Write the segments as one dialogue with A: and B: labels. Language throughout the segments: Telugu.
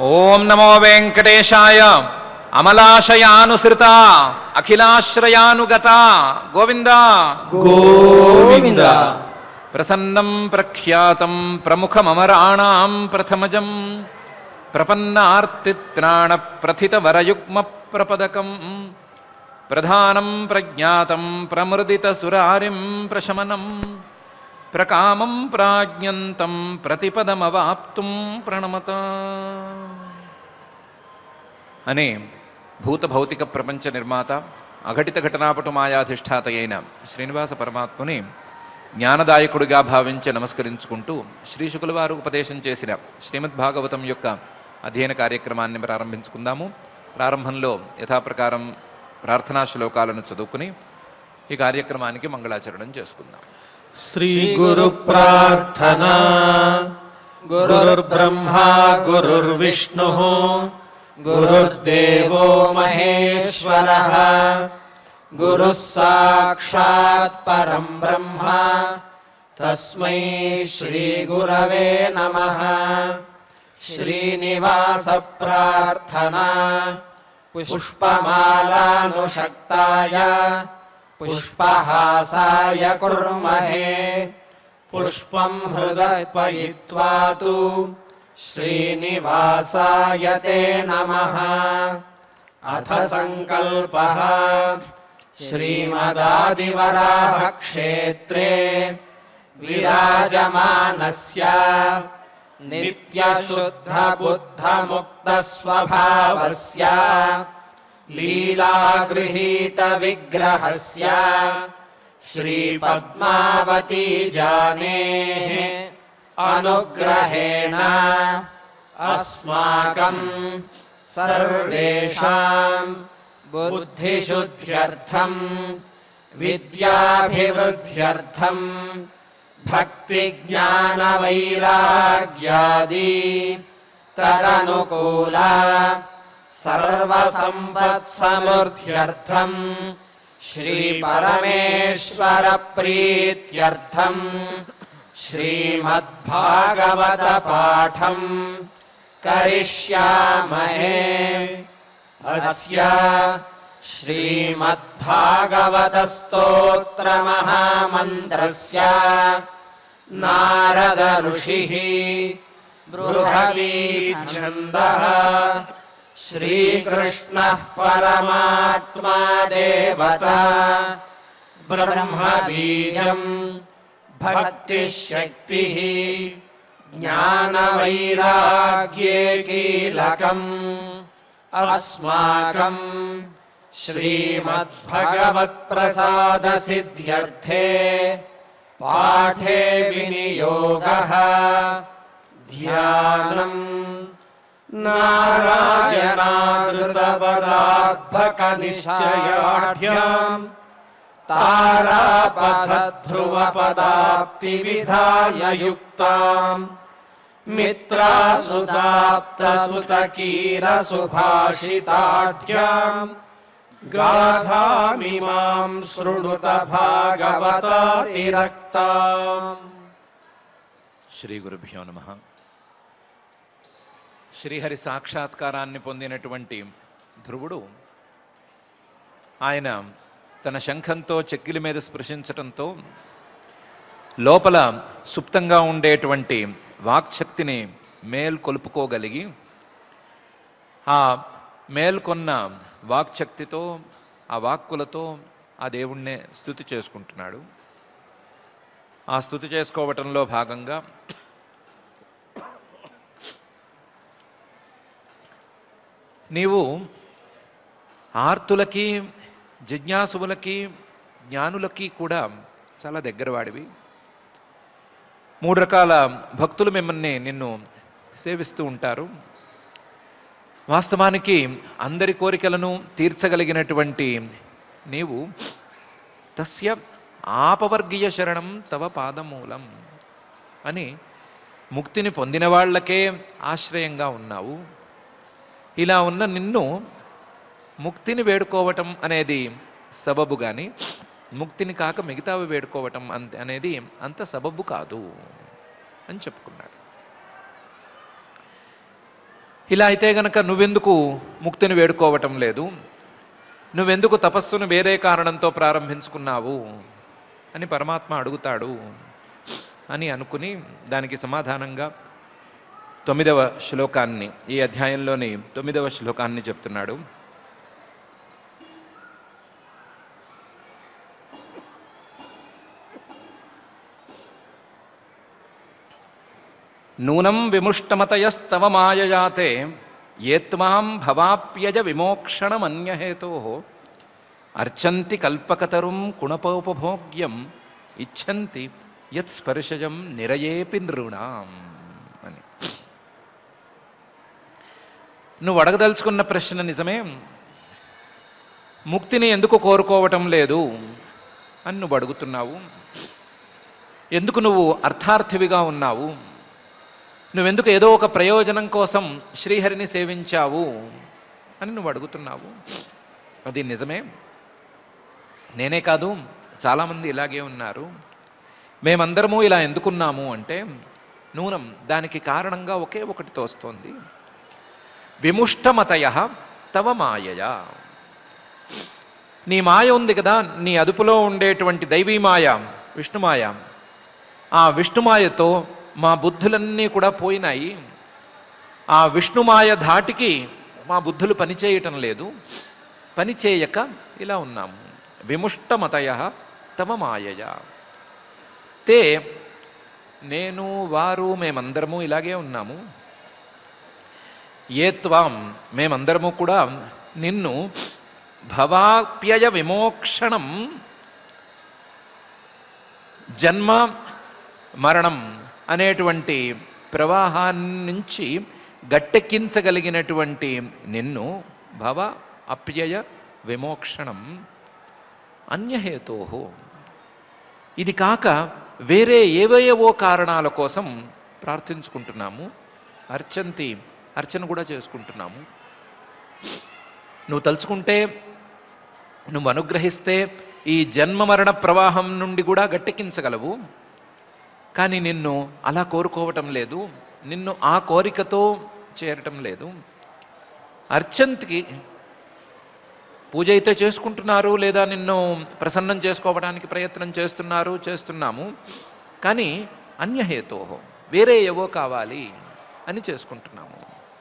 A: ఓం నమో వెంకటేశాయ అమలాశయానుసృత అఖిలాశ్రయానుగత గోవింద
B: గోవింద
A: ప్రసన్నం ప్రఖ్యాతం ప్రముఖమమరాణాం ప్రథమజం ప్రపన్నార్తిత్రాణ ప్రథిత వరయుగ్మ ప్రపదకం ప్రధానం ప్రజ్ఞాతం ప్రమృదిత సురారిం ప్రశమనం ప్రకామం ప్రాజ్ఞంతం ప్రతిపదమవాప్తుం ప్రణమత అనే భూత భౌతిక ప్రపంచ నిర్మాత అఘటిత ఘటనాపటు మాయాధిష్ఠాత అయిన శ్రీనివాస పరమాత్ముని జ్ఞానదాయకుడిగా భావించి నమస్కరించుకుంటూ శ్రీ శుకుల వారు ఉపదేశం చేసిన శ్రీమద్ భాగవతం యొక్క అధ్యయన కార్యక్రమాన్ని ప్రారంభించుకుందాము ప్రారంభంలో యథాప్రకారం ప్రార్థనా శ్లోకాలను చదువుకుని ఈ కార్యక్రమానికి మంగళాచరణం చేసుకుందాం
B: శ్రీ గురు ప్రార్థనా గురుర్బ్రహ్మా గురుర్విష్ణు గురుర్దేవో మహేశ్వర గురు సాక్షాత్ పరం బ్రహ్మ తస్మై శ్రీ గురవే నమ శ్రీనివాస ప్రార్థనా పుష్పమాలానుషక్తాయ పుష్పహాసాయ కుర్మహే పుష్పం హృదయపయిత్వా తు శ్రీనివాసాయ తే నమః అథ సంకల్పः శ్రీమదాదివరాహ క్షేత్రే విరాజమానస్య నిత్యశుద్ధ బుద్ధ ముక్త స్వభావస్య లీలాగృహీత విగ్రహస్య శ్రీపద్మావతీ జానేः అనుగ్రహేణ అస్మాకం సర్వేషాం బుద్ధిశుద్ధ్యర్థం విద్యాభివృద్ధ్యర్థం భక్తి జ్ఞాన వైరాగ్యాది తదనుకూల సర్వసంపత్సమృద్ధ్యర్థం శ్రీ పరమేశ్వర ప్రీత్యర్థం శ్రీమద్భాగవత పాఠం కరిష్యామహే అస్య శ్రీమద్భాగవత స్తోత్ర మహామంత్రస్య నారద ఋషిః బృహవీఛందः శ్రీకృష్ణः పరమాత్మా దేవతా బ్రహ్మబీజం భక్తిశక్తిः జ్ఞానవైరాగ్యే కీలకం అస్మాకం శ్రీమద్భగవత్ప్రసాదసిద్ధ్యర్థే పాఠే వినియోగः ధ్యానం నారాయణాదృతపదాభకనిశ్చయాఢ్యాం తారాపథధ్రువపదాప్తివిధాయ యుక్తాం మిత్రాసుసాప్తసుతకీరసుభాషితాఢ్యాం గాథామిమాం శృణుత భాగవతాతిరక్తాం
A: శ్రీ గురుభ్యో నమ శ్రీహరి సాక్షాత్కారాన్ని పొందినటువంటి ధ్రువుడు ఆయన తన శంఖంతో చెక్కిలి మీద స్పృశించటంతో లోపల సుప్తంగా ఉండేటువంటి వాక్శక్తిని మేల్కొలుపుకోగలిగి ఆ మేల్కొన్న వాక్శక్తితో ఆ వాక్కులతో ఆ దేవుణ్ణే స్థుతి చేసుకుంటున్నాడు ఆ స్థుతి చేసుకోవటంలో భాగంగా నీవు ఆర్తులకి జిజ్ఞాసువులకి జ్ఞానులకి కూడా చాలా దగ్గరవాడివి మూడు రకాల భక్తులు మిమ్మల్ని నిన్ను సేవిస్తూ ఉంటారు వాస్తవానికి అందరి కోరికలను తీర్చగలిగినటువంటి నీవు తస్య ఆపవర్గీయ శరణం తవ పాదమూలం అని ముక్తిని పొందిన వాళ్ళకే ఆశ్రయంగా ఉన్నావు ఇలా ఉన్న నిన్ను ముక్తిని వేడుకోవటం అనేది సబబు కానీ ముక్తిని కాక మిగతావి వేడుకోవటం అంత అనేది అంత సబబు కాదు అని చెప్పుకున్నాడు ఇలా అయితే గనక నువ్వెందుకు ముక్తిని వేడుకోవటం లేదు నువ్వెందుకు తపస్సును వేరే కారణంతో ప్రారంభించుకున్నావు అని పరమాత్మ అడుగుతాడు అని అనుకుని దానికి సమాధానంగా తొమ్మిదవ శ్లోకాన్ని ఈ అధ్యాయంలోని తొమ్మిదవ శ్లోకాన్ని చెప్తున్నాడు నూనం విముష్టమతయస్తవ మాయయాతే ఏత్మాం భవాప్యజ విమోక్షణమన్యహేతో అర్చంతి కల్పకతరుం కుణపోపభోగ్యం ఇచ్చంతి యత్ స్పర్శజం నిరయేపి నృణాం అని నువ్వు అడగదలుచుకున్న ప్రశ్న నిజమే ముక్తిని ఎందుకు కోరుకోవటం లేదు అని నువ్వు అడుగుతున్నావు ఎందుకు నువ్వు అర్థార్థివిగా ఉన్నావు నువ్వెందుకు ఏదో ఒక ప్రయోజనం కోసం శ్రీహరిని సేవించావు అని నువ్వు అడుగుతున్నావు అది నిజమే నేనే కాదు చాలామంది ఇలాగే ఉన్నారు మేమందరము ఇలా ఎందుకున్నాము అంటే నూనం దానికి కారణంగా ఒకే ఒకటి తోస్తోంది విముష్టమతయ తవ మాయయ నీ మాయ ఉంది కదా నీ అదుపులో ఉండేటువంటి దైవీ మాయ విష్ణుమాయ ఆ విష్ణుమాయతో మా బుద్ధులన్నీ కూడా పోయినాయి ఆ విష్ణుమాయ ధాటికి మా బుద్ధులు పనిచేయటం లేదు పనిచేయక ఇలా ఉన్నాము విముష్టమతయ తమ మాయయ తే నేను వారు మేమందరము ఇలాగే ఉన్నాము ఏ త్వాం మేమందరము కూడా నిన్ను భవాప్యయ విమోక్షణం జన్మ మరణం అనేటువంటి ప్రవాహాన్ని నుంచి గట్టెక్కించగలిగినటువంటి నిన్ను భవ అప్యయ విమోక్షణం అన్యహేతో ఇది కాక వేరే ఏవేవో కారణాల కోసం ప్రార్థించుకుంటున్నాము అర్చంతి అర్చన కూడా చేసుకుంటున్నాము నువ్వు తలుచుకుంటే నువ్వు అనుగ్రహిస్తే ఈ జన్మ మరణ ప్రవాహం నుండి కూడా గట్టెక్కించగలవు కానీ నిన్ను అలా కోరుకోవటం లేదు నిన్ను ఆ కోరికతో చేరటం లేదు అర్చంతికి పూజ అయితే చేసుకుంటున్నారు లేదా నిన్ను ప్రసన్నం చేసుకోవడానికి ప్రయత్నం చేస్తున్నారు చేస్తున్నాము కానీ అన్యహేతో వేరే ఏవో కావాలి అని చేసుకుంటున్నాము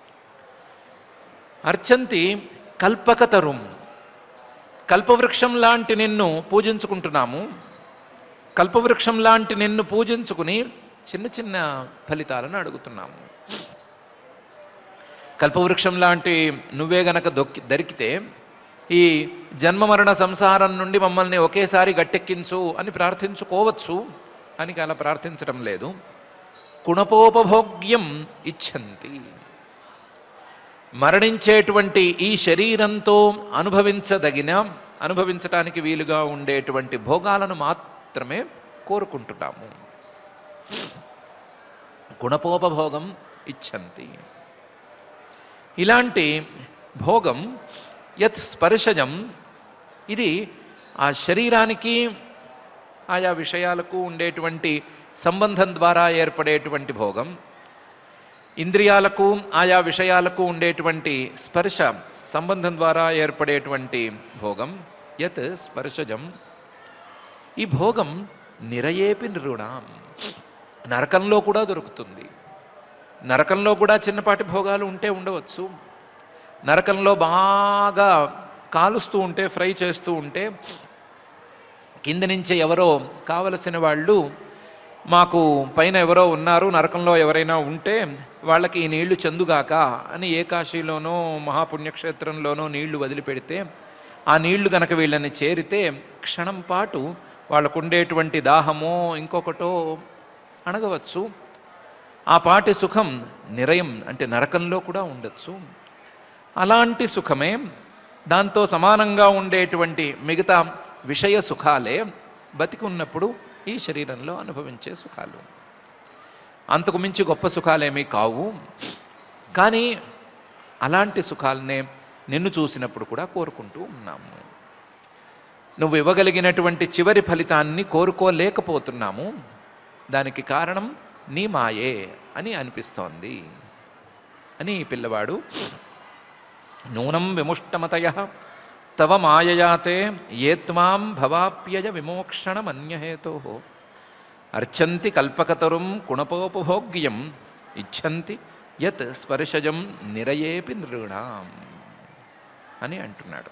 A: అర్చంతి కల్పకతరుం కల్పవృక్షం లాంటి నిన్ను పూజించుకుంటున్నాము కల్పవృక్షం లాంటి నిన్ను పూజించుకుని చిన్న చిన్న ఫలితాలను అడుగుతున్నాము కల్పవృక్షం లాంటి నువ్వే గనక దొక్కి దొరికితే ఈ జన్మ మరణ సంసారం నుండి మమ్మల్ని ఒకేసారి గట్టెక్కించు అని ప్రార్థించుకోవచ్చు అని అలా ప్రార్థించడం లేదు కుణపోపభోగ్యం ఇచ్చంతి మరణించేటువంటి ఈ శరీరంతో అనుభవించదగిన అనుభవించటానికి వీలుగా ఉండేటువంటి భోగాలను మాత్రమే కోరుకుంటున్నాము గుణపోపభోగం ఇచ్చంతి ఇలాంటి భోగం యత్ స్పర్శజం ఇది ఆ శరీరానికి ఆయా విషయాలకు ఉండేటువంటి సంబంధం ద్వారా ఏర్పడేటువంటి భోగం ఇంద్రియాలకు ఆయా విషయాలకు ఉండేటువంటి స్పర్శ సంబంధం ద్వారా ఏర్పడేటువంటి భోగం యత్ స్పర్శజం ఈ భోగం నిరయేపి నృణాం నరకంలో కూడా దొరుకుతుంది నరకంలో కూడా చిన్నపాటి భోగాలు ఉంటే ఉండవచ్చు నరకంలో బాగా కాలుస్తూ ఉంటే ఫ్రై చేస్తూ ఉంటే కింద నుంచి ఎవరో కావలసిన వాళ్ళు మాకు పైన ఎవరో ఉన్నారు నరకంలో ఎవరైనా ఉంటే వాళ్ళకి ఈ నీళ్లు చెందుగాక అని ఏ కాశీలోనో మహాపుణ్యక్షేత్రంలోనో నీళ్లు వదిలిపెడితే ఆ నీళ్లు గనక వీళ్ళని చేరితే క్షణం పాటు వాళ్ళకు ఉండేటువంటి దాహమో ఇంకొకటో అణగవచ్చు ఆ పాటి సుఖం నిరయం అంటే నరకంలో కూడా ఉండొచ్చు అలాంటి సుఖమే దాంతో సమానంగా ఉండేటువంటి మిగతా విషయ సుఖాలే బతికి ఉన్నప్పుడు ఈ శరీరంలో అనుభవించే సుఖాలు అంతకు మించి గొప్ప సుఖాలేమీ కావు కానీ అలాంటి సుఖాలనే నిన్ను చూసినప్పుడు కూడా కోరుకుంటూ ఉన్నాము నువ్వు ఇవ్వగలిగినటువంటి చివరి ఫలితాన్ని కోరుకోలేకపోతున్నాము దానికి కారణం నీ మాయే అని అనిపిస్తోంది అని ఈ పిల్లవాడు నూనం విముష్టమతయ తవ మాయయాతే ఏ త్వాం భవాప్యయ విమోక్షణమన్యహేతో అర్చంతి కల్పకతరుం కుణపోపభోగ్యం ఇచ్చంతి యత్ స్పర్శజం నిరయేపి నృణాం అని అంటున్నాడు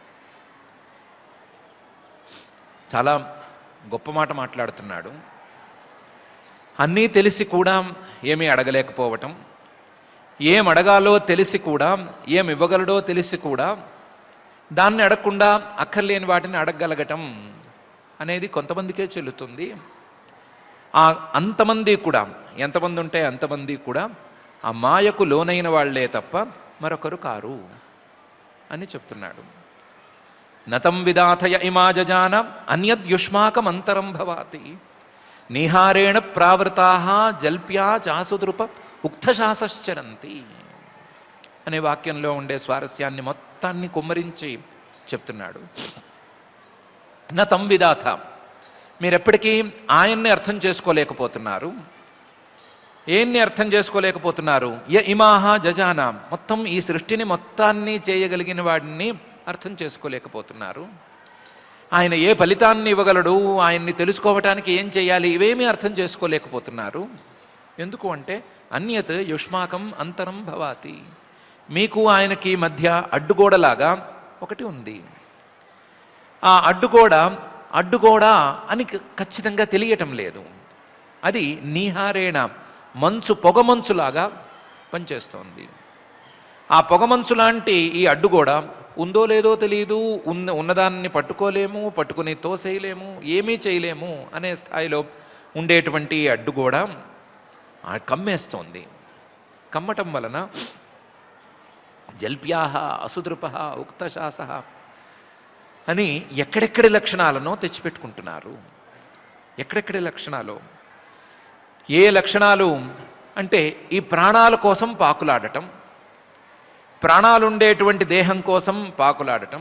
A: చాలా గొప్ప మాట మాట్లాడుతున్నాడు అన్నీ తెలిసి కూడా ఏమీ అడగలేకపోవటం ఏం అడగాలో తెలిసి కూడా ఏం ఇవ్వగలడో తెలిసి కూడా దాన్ని అడగకుండా అక్కర్లేని వాటిని అడగగలగటం అనేది కొంతమందికే చెల్లుతుంది ఆ అంతమంది కూడా ఎంతమంది ఉంటే అంతమంది కూడా ఆ మాయకు లోనైన వాళ్లే తప్ప మరొకరు కారు అని చెప్తున్నాడు నతం విదాథయ ఇమాజాన అన్యద్యుష్మాకమంతరం భవాతి నిహారేణ ప్రావృతా జల్ప్యా చాసుదృప ఉక్తశాసశ్చరంతి అనే వాక్యంలో ఉండే స్వారస్యాన్ని మొత్తాన్ని కుమ్మరించి చెప్తున్నాడు నా తం విదాథ మీరెప్పటికీ ఆయన్ని అర్థం చేసుకోలేకపోతున్నారు ఏన్ని అర్థం చేసుకోలేకపోతున్నారు య ఇమాహ జజాన మొత్తం ఈ సృష్టిని మొత్తాన్ని చేయగలిగిన వాడిని అర్థం చేసుకోలేకపోతున్నారు ఆయన ఏ ఫలితాన్ని ఇవ్వగలడు ఆయన్ని తెలుసుకోవటానికి ఏం చేయాలి ఇవేమీ అర్థం చేసుకోలేకపోతున్నారు ఎందుకు అంటే అన్యత్ యుష్మాకం అంతరం భవాతి మీకు ఆయనకి మధ్య అడ్డుగోడలాగా ఒకటి ఉంది ఆ అడ్డుగోడ అడ్డుగోడ అని క- ఖచ్చితంగా తెలియటం లేదు అది నీహారేణ మంచు పొగమంచులాగా పనిచేస్తోంది ఆ పొగమంచు లాంటి ఈ అడ్డుగోడ ఉందో లేదో తెలియదు ఉన్న ఉన్నదాన్ని పట్టుకోలేము పట్టుకుని తోసేయలేము ఏమీ చేయలేము అనే స్థాయిలో ఉండేటువంటి ఈ అడ్డుగోడ ఆ కమ్మేస్తోంది కమ్మటం వలన జల్ప్యాహ అసుదృప ఉక్తశాస అని ఎక్కడెక్కడి లక్షణాలను తెచ్చిపెట్టుకుంటున్నారు ఎక్కడెక్కడి లక్షణాలు ఏ లక్షణాలు అంటే ఈ ప్రాణాల కోసం పాకులాడటం ప్రాణాలు ఉండేటువంటి దేహం కోసం పాకులాడటం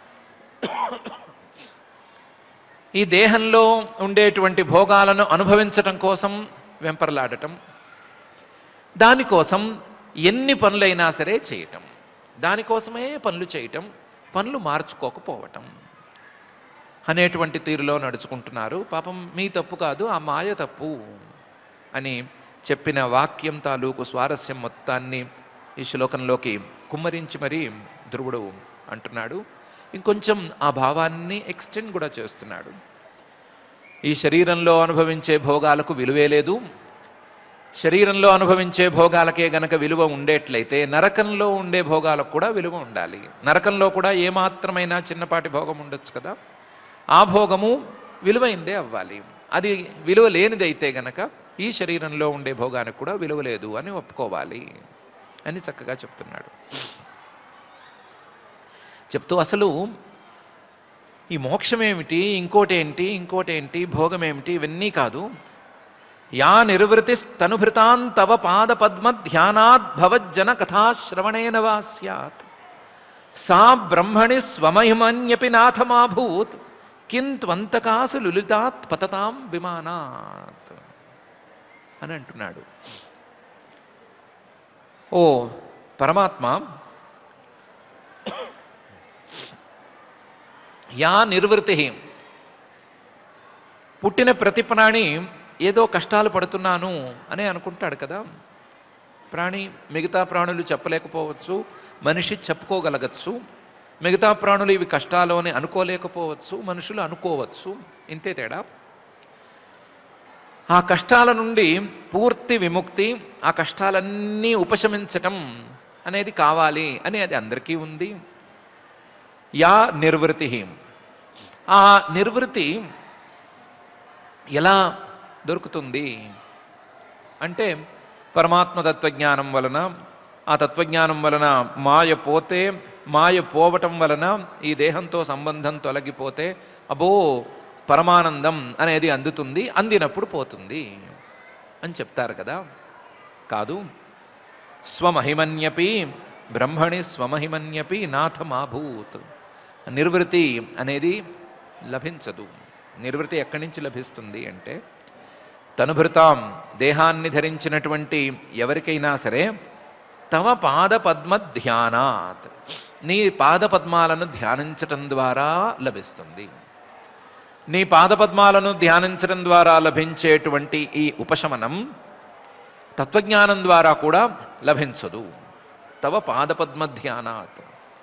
A: ఈ దేహంలో ఉండేటువంటి భోగాలను అనుభవించటం కోసం వెంపర్లాడటం దానికోసం ఎన్ని పనులైనా సరే చేయటం దానికోసమే పనులు చేయటం పనులు మార్చుకోకపోవటం అనేటువంటి తీరులో నడుచుకుంటున్నారు పాపం మీ తప్పు కాదు ఆ మాయ తప్పు అని చెప్పిన వాక్యం తాలూకు స్వారస్యం మొత్తాన్ని ఈ శ్లోకంలోకి కుమ్మరించి మరీ ధ్రువుడు అంటున్నాడు ఇంకొంచెం ఆ భావాన్ని ఎక్స్టెండ్ కూడా చేస్తున్నాడు ఈ శరీరంలో అనుభవించే భోగాలకు విలువే లేదు శరీరంలో అనుభవించే భోగాలకే గనక విలువ ఉండేట్లయితే నరకంలో ఉండే భోగాలకు కూడా విలువ ఉండాలి నరకంలో కూడా ఏమాత్రమైనా చిన్నపాటి భోగం ఉండొచ్చు కదా ఆ భోగము విలువైందే అవ్వాలి అది విలువ లేనిదైతే గనక ఈ శరీరంలో ఉండే భోగానికి కూడా విలువ లేదు అని ఒప్పుకోవాలి అని చక్కగా చెప్తున్నాడు చెప్తూ అసలు ఈ మోక్షం ఏమిటి ఇంకోటేంటి ఇంకోటేంటి భోగం ఏమిటి ఇవన్నీ కాదు యా నిర్వృతిస్తనుభృతాన్ తవ పాద పద్మ ధ్యానాత్ భవజ్జన కథాశ్రవణేన వా స్యాత్ సా బ్రహ్మణి స్వమహిమన్యపి నాథమాభూత్ కింత్వంతకాసు లులితాత్ పతతాం విమానాత్ అని అంటున్నాడు ఓ పరమాత్మ యా నిర్వృతి పుట్టిన ప్రతి ప్రాణి ఏదో కష్టాలు పడుతున్నాను అని అనుకుంటాడు కదా ప్రాణి మిగతా ప్రాణులు చెప్పలేకపోవచ్చు మనిషి చెప్పుకోగలగచ్చు మిగతా ప్రాణులు ఇవి కష్టాలు అని అనుకోలేకపోవచ్చు మనుషులు అనుకోవచ్చు ఇంతే తేడా ఆ కష్టాల నుండి పూర్తి విముక్తి ఆ కష్టాలన్నీ ఉపశమించటం అనేది కావాలి అని అది అందరికీ ఉంది యా నిర్వృతి ఆ నిర్వృతి ఎలా దొరుకుతుంది అంటే పరమాత్మ తత్వజ్ఞానం వలన ఆ తత్వజ్ఞానం వలన మాయ పోతే మాయ పోవటం వలన ఈ దేహంతో సంబంధం తొలగిపోతే అబో పరమానందం అనేది అందుతుంది అందినప్పుడు పోతుంది అని చెప్తారు కదా కాదు స్వమహిమన్యపి బ్రహ్మణి స్వమహిమన్యపి నాథమాభూత్ నిర్వృతి అనేది లభించదు నిర్వృతి ఎక్కడి నుంచి లభిస్తుంది అంటే తనుభృతాం దేహాన్ని ధరించినటువంటి ఎవరికైనా సరే తవ పాదపద్మ ధ్యానాత్ నీ పాదపద్మాలను ధ్యానించటం ద్వారా లభిస్తుంది నీ పాదపద్మాలను ధ్యానించడం ద్వారా లభించేటువంటి ఈ ఉపశమనం తత్వజ్ఞానం ద్వారా కూడా లభించదు తవ పాదపద్మ ధ్యానాత్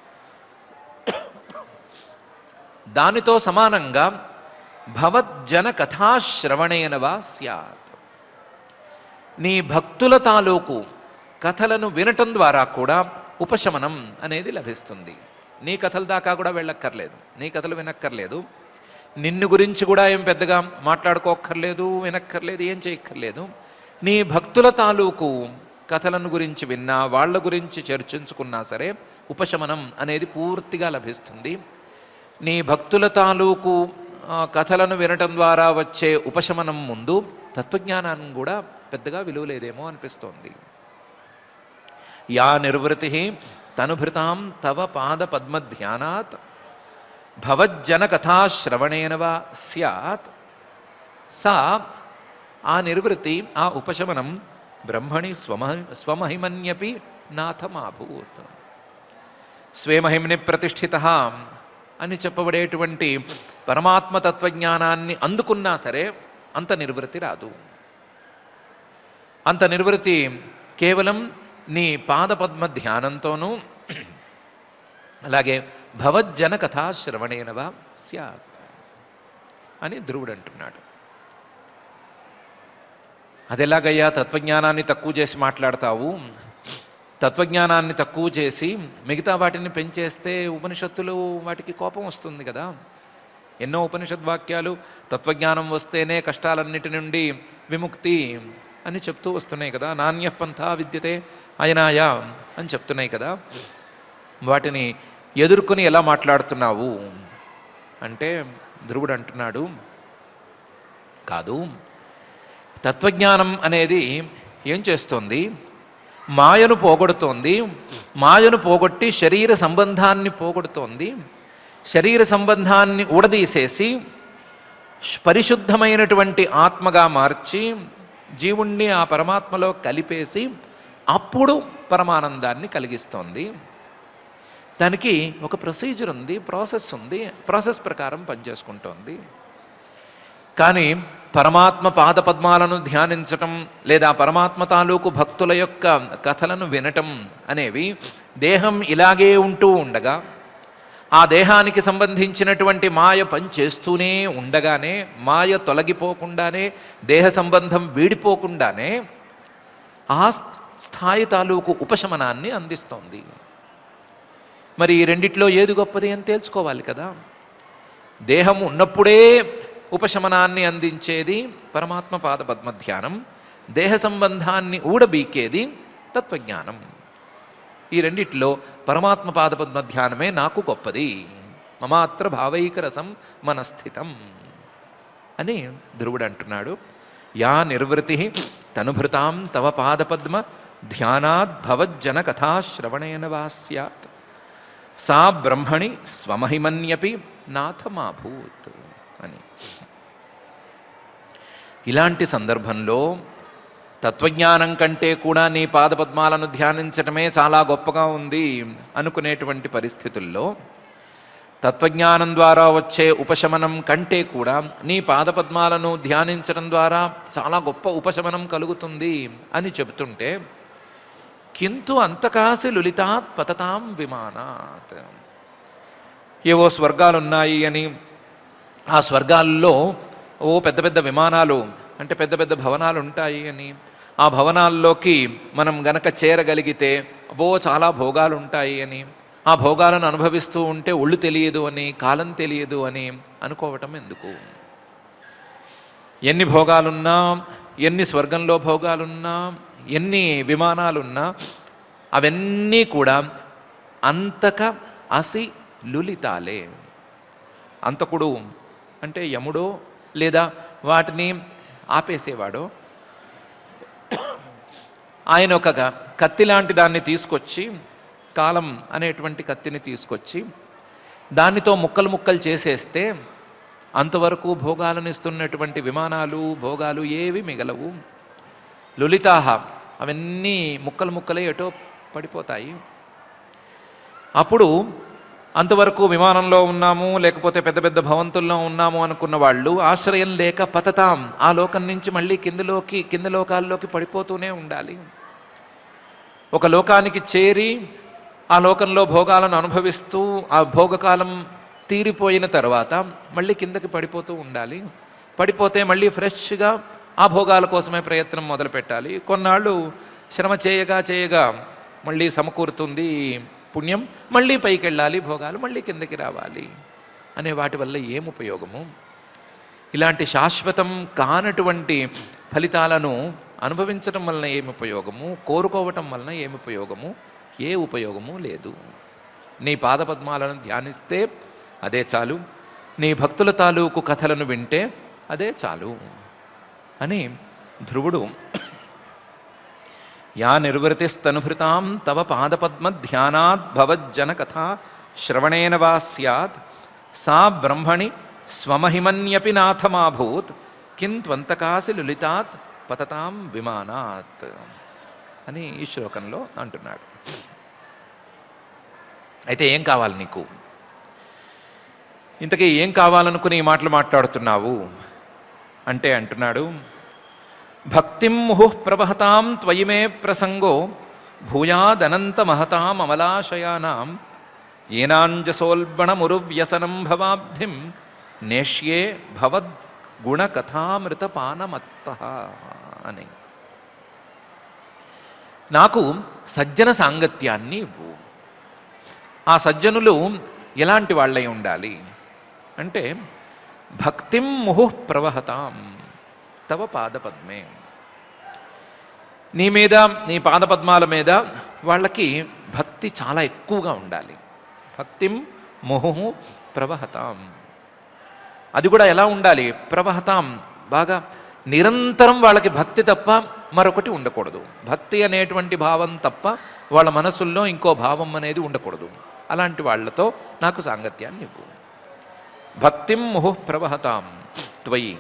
A: దానితో సమానంగా భవజ్జన కథాశ్రవణేనవా స్యాత్ నీ భక్తుల తాలూకు కథలను వినటం ద్వారా కూడా ఉపశమనం అనేది లభిస్తుంది నీ కథల దాకా కూడా వెళ్ళక్కర్లేదు నీ కథలు వినక్కర్లేదు నిన్ను గురించి కూడా ఏం పెద్దగా మాట్లాడుకోక్కర్లేదు వినక్కర్లేదు ఏం చేయక్కర్లేదు నీ భక్తుల తాలూకు కథలను గురించి విన్నా వాళ్ళ గురించి చర్చించుకున్నా సరే ఉపశమనం అనేది పూర్తిగా లభిస్తుంది నీ భక్తుల తాలూకు ఆ, కథలను వినటం ద్వారా వచ్చే ఉపశమనం ముందు తత్వజ్ఞానాన్ని కూడా పెద్దగా విలువ లేదేమో అనిపిస్తోంది యా నిర్వృతి తనుభృతాం తవ పాద పద్మ ధ్యానాత్ భవజ్జన కథాశ్రవణేన వా స్యాత్ సా ఆ నిర్వృత్తి ఆ ఉపశమనం బ్రహ్మణి స్వమ స్వమహిమన్యపి నాథమాభూత్ స్వేమహిమ్ని ప్రతిష్ఠిత అని చెప్పబడేటువంటి పరమాత్మ తత్వజ్ఞానాన్ని అందుకున్నా సరే అంత నిర్వృత్తి రాదు అంత నిర్వృత్తి కేవలం నీ పాదపద్మ ధ్యానంతోనూ అలాగే భవజ్జన కథా శ్రవణేనవా స్యాత్ అని ధ్రువుడు అంటున్నాడు అదెలాగయ్యా తత్వజ్ఞానాన్ని తక్కువ చేసి మాట్లాడతావు తత్వజ్ఞానాన్ని తక్కువ చేసి మిగతా వాటిని పెంచేస్తే ఉపనిషత్తులు వాటికి కోపం వస్తుంది కదా ఎన్నో ఉపనిషద్ వాక్యాలు తత్వజ్ఞానం వస్తేనే కష్టాలన్నిటి నుండి విముక్తి అని చెప్తూ వస్తున్నాయి కదా నాణ్య పంథా విద్యతే అయనాయా అని చెప్తున్నాయి కదా వాటిని ఎదుర్కొని ఎలా మాట్లాడుతున్నావు అంటే ధ్రువుడు అంటున్నాడు కాదు తత్వజ్ఞానం అనేది ఏం చేస్తోంది మాయను పోగొడుతోంది మాయను పోగొట్టి శరీర సంబంధాన్ని పోగొడుతోంది శరీర సంబంధాన్ని ఊడదీసేసి పరిశుద్ధమైనటువంటి ఆత్మగా మార్చి జీవుణ్ణి ఆ పరమాత్మలో కలిపేసి అప్పుడు పరమానందాన్ని కలిగిస్తోంది దానికి ఒక ప్రొసీజర్ ఉంది ప్రాసెస్ ఉంది ప్రాసెస్ ప్రకారం పనిచేసుకుంటోంది కానీ పరమాత్మ పాదపద్మాలను ధ్యానించటం లేదా పరమాత్మ తాలూకు భక్తుల యొక్క కథలను వినటం అనేవి దేహం ఇలాగే ఉంటూ ఉండగా ఆ దేహానికి సంబంధించినటువంటి మాయ పనిచేస్తూనే ఉండగానే మాయ తొలగిపోకుండానే దేహ సంబంధం వీడిపోకుండానే ఆ స్థాయి తాలూకు ఉపశమనాన్ని అందిస్తోంది మరి ఈ రెండిట్లో ఏది గొప్పది అని తేల్చుకోవాలి కదా దేహం ఉన్నప్పుడే ఉపశమనాన్ని అందించేది పరమాత్మ పాద పద్మ ధ్యానం దేహ సంబంధాన్ని ఊడబీకేది తత్వజ్ఞానం ఈ రెండిట్లో పరమాత్మ పాద పద్మ ధ్యానమే నాకు గొప్పది మమాత్ర భావైక రసం మనస్థితం అని ధ్రువుడు అంటున్నాడు యా నిర్వృతి తనుభృతాం తవ పాదపద్మ ధ్యానాద్ భవజ్జన కథాశ్రవణేన వా స్యాత్ సా బ్రహ్మణి స్వమహిమన్యపి నాథమాభూత్ అని ఇలాంటి సందర్భంలో తత్వజ్ఞానం కంటే కూడా నీ పాదపద్మాలను ధ్యానించటమే చాలా గొప్పగా ఉంది అనుకునేటువంటి పరిస్థితుల్లో తత్వజ్ఞానం ద్వారా వచ్చే ఉపశమనం కంటే కూడా నీ పాదపద్మాలను ధ్యానించడం ద్వారా చాలా గొప్ప ఉపశమనం కలుగుతుంది అని చెబుతుంటే కింటు అంతకాసి లులితాత్ పతతాం విమానాత్ ఏవో స్వర్గాలు ఉన్నాయి అని ఆ స్వర్గాల్లో ఓ పెద్ద పెద్ద విమానాలు అంటే పెద్ద పెద్ద భవనాలు ఉంటాయి అని ఆ భవనాల్లోకి మనం గనక చేరగలిగితే అబ్బో చాలా భోగాలు ఉంటాయి అని ఆ భోగాలను అనుభవిస్తూ ఉంటే ఒళ్ళు తెలియదు అని కాలం తెలియదు అని అనుకోవటం ఎందుకు ఎన్ని భోగాలున్నా ఎన్ని స్వర్గంలో భోగాలున్నా ఎన్ని విమానాలున్నా అవన్నీ కూడా అంతక అసి లులితాలే అంతకుడు అంటే యముడో లేదా వాటిని ఆపేసేవాడో ఆయన ఒక కత్తి లాంటి దాన్ని తీసుకొచ్చి కాలం అనేటువంటి కత్తిని తీసుకొచ్చి దానితో ముక్కలు ముక్కలు చేసేస్తే అంతవరకు భోగాలను ఇస్తున్నటువంటి విమానాలు భోగాలు ఏవి మిగలవు లులితాహ అవన్నీ ముక్కలు ముక్కలే ఎటో పడిపోతాయి అప్పుడు అంతవరకు విమానంలో ఉన్నాము లేకపోతే పెద్ద పెద్ద భవంతుల్లో ఉన్నాము అనుకున్న వాళ్ళు ఆశ్రయం లేక పతతాం ఆ లోకం నుంచి మళ్ళీ కిందలోకి కింద లోకాల్లోకి పడిపోతూనే ఉండాలి ఒక లోకానికి చేరి ఆ లోకంలో భోగాలను అనుభవిస్తూ ఆ భోగకాలం తీరిపోయిన తర్వాత మళ్ళీ కిందకి పడిపోతూ ఉండాలి పడిపోతే మళ్ళీ ఫ్రెష్గా ఆ భోగాల కోసమే ప్రయత్నం మొదలు పెట్టాలి కొన్నాళ్ళు శ్రమ చేయగా చేయగా మళ్ళీ సమకూరుతుంది పుణ్యం మళ్ళీ పైకి వెళ్ళాలి భోగాలు మళ్ళీ కిందకి రావాలి అనే వాటి వల్ల ఏం ఉపయోగము ఇలాంటి శాశ్వతం కానటువంటి ఫలితాలను అనుభవించడం వలన ఏమి ఉపయోగము కోరుకోవటం వలన ఏమి ఉపయోగము ఏ ఉపయోగము లేదు నీ పాదపద్మాలను ధ్యానిస్తే అదే చాలు నీ భక్తుల తాలూకు కథలను వింటే అదే చాలు అని ధ్రువుడు యా నిర్వృతిస్తనుభృతాం తవ పాదపద్మ ధ్యానాత్ భవజ్జన కథ శ్రవణేన వా స్యాత్ సా బ్రహ్మణి స్వమహిమన్యపి నాథమాభూత్ కింత్వంతకాసి లులితాత్ పతతాం విమానాత్ అని ఈ శ్లోకంలో అంటున్నాడు అయితే ఏం కావాలి నీకు ఇంతకీ ఏం కావాలనుకుని ఈ మాటలు మాట్లాడుతున్నావు అంటే అంటున్నాడు భక్తిం ముహు ప్రవహతాం త్వయి మే ప్రసంగో భూయాదనంత మహతాం అమలాశయానాం ఏనాంజసోల్బణమురువ్యసనం భవాబ్ధిం నేష్యే భవద్ గుణకథామృతపానమత్త అని నాకు సజ్జన సాంగత్యాన్ని ఇవ్వు ఆ సజ్జనులు ఎలాంటి వాళ్ళై ఉండాలి అంటే భక్తిం ముహు ప్రవహతాం తవ పాదపద్మే నీ మీద నీ పాదపద్మాల మీద వాళ్ళకి భక్తి చాలా ఎక్కువగా ఉండాలి భక్తిం ముహు ప్రవహతాం అది కూడా ఎలా ఉండాలి ప్రవహతాం బాగా నిరంతరం వాళ్ళకి భక్తి తప్ప మరొకటి ఉండకూడదు భక్తి అనేటువంటి భావం తప్ప వాళ్ళ మనసుల్లో ఇంకో భావం అనేది ఉండకూడదు అలాంటి వాళ్ళతో నాకు సాంగత్యాన్ని ఇవ్వు భక్తిం ముహు ప్రవహతాం త్వయి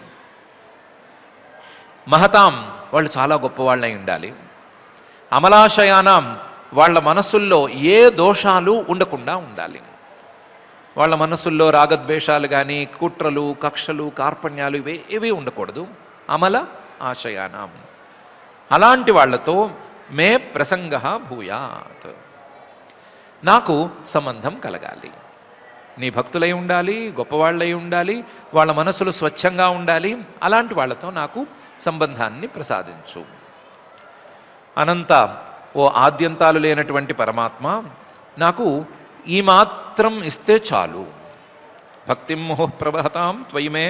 A: మహతాం వాళ్ళు చాలా గొప్పవాళ్ళై ఉండాలి అమలాశయానాం వాళ్ళ మనసుల్లో ఏ దోషాలు ఉండకుండా ఉండాలి వాళ్ళ మనసుల్లో రాగద్వేషాలు కానీ కుట్రలు కక్షలు కార్పణ్యాలు ఇవే ఇవి ఉండకూడదు అమల ఆశయానాం అలాంటి వాళ్ళతో మే ప్రసంగ భూయాత్ నాకు సంబంధం కలగాలి నీ భక్తులై ఉండాలి గొప్పవాళ్ళై ఉండాలి వాళ్ళ మనసులు స్వచ్ఛంగా ఉండాలి అలాంటి వాళ్ళతో నాకు సంబంధాన్ని ప్రసాదించు అనంత ఓ ఆద్యంతాలు లేనటువంటి పరమాత్మ నాకు ఈ మాత్రం ఇస్తే చాలు భక్తిం ముహు ప్రవహతాం త్వయిమే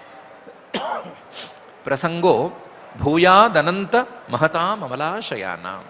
A: ప్రసంగో భూయాదనంత మహతాం అమలాశయానాం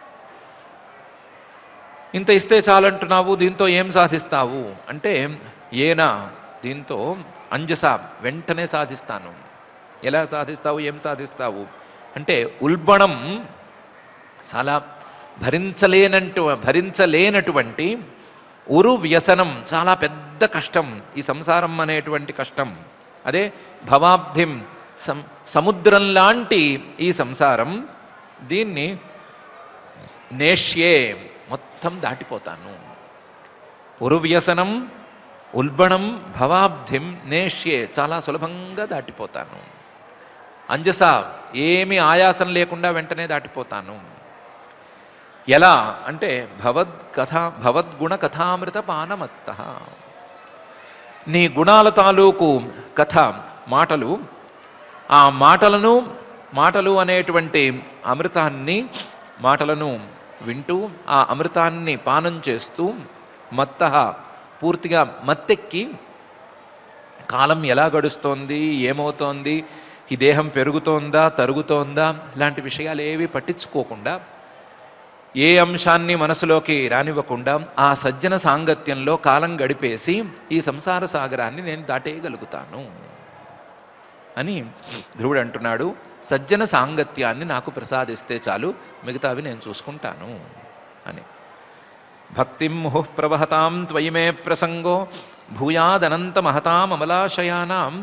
A: ఇంత ఇస్తే చాలంటున్నావు దీంతో ఏం సాధిస్తావు అంటే ఏనా దీంతో అంజస వెంటనే సాధిస్తాను ఎలా సాధిస్తావు ఏం సాధిస్తావు అంటే ఉల్బణం చాలా భరించలేనంటు భరించలేనటువంటి ఉరు వ్యసనం చాలా పెద్ద కష్టం ఈ సంసారం అనేటువంటి కష్టం అదే భవాబ్ధిం సం సముద్రం లాంటి ఈ సంసారం దీన్ని నేష్యే మొత్తం దాటిపోతాను ఉరు వ్యసనం ఉల్బణం భవాబ్ధిం నేష్యే చాలా సులభంగా దాటిపోతాను అంజస ఏమీ ఆయాసం లేకుండా వెంటనే దాటిపోతాను ఎలా అంటే భవద్ కథ భవద్గుణ కథామృత పానమత్త నీ గుణాల తాలూకు కథ మాటలు ఆ మాటలను మాటలు అనేటువంటి అమృతాన్ని మాటలను వింటూ ఆ అమృతాన్ని పానం చేస్తూ మత్త పూర్తిగా మత్తెక్కి కాలం ఎలా గడుస్తోంది ఏమవుతోంది ఈ దేహం పెరుగుతోందా తరుగుతోందా ఇలాంటి విషయాలు ఏవి పట్టించుకోకుండా ఏ అంశాన్ని మనసులోకి రానివ్వకుండా ఆ సజ్జన సాంగత్యంలో కాలం గడిపేసి ఈ సంసార సాగరాన్ని నేను దాటేయగలుగుతాను అని ధ్రువుడు అంటున్నాడు సజ్జన సాంగత్యాన్ని నాకు ప్రసాదిస్తే చాలు మిగతావి నేను చూసుకుంటాను అని భక్తిం ముహు ప్రవహతాం త్వయి మే ప్రసంగో భూయాదనంత మహతాం అమలాశయానాం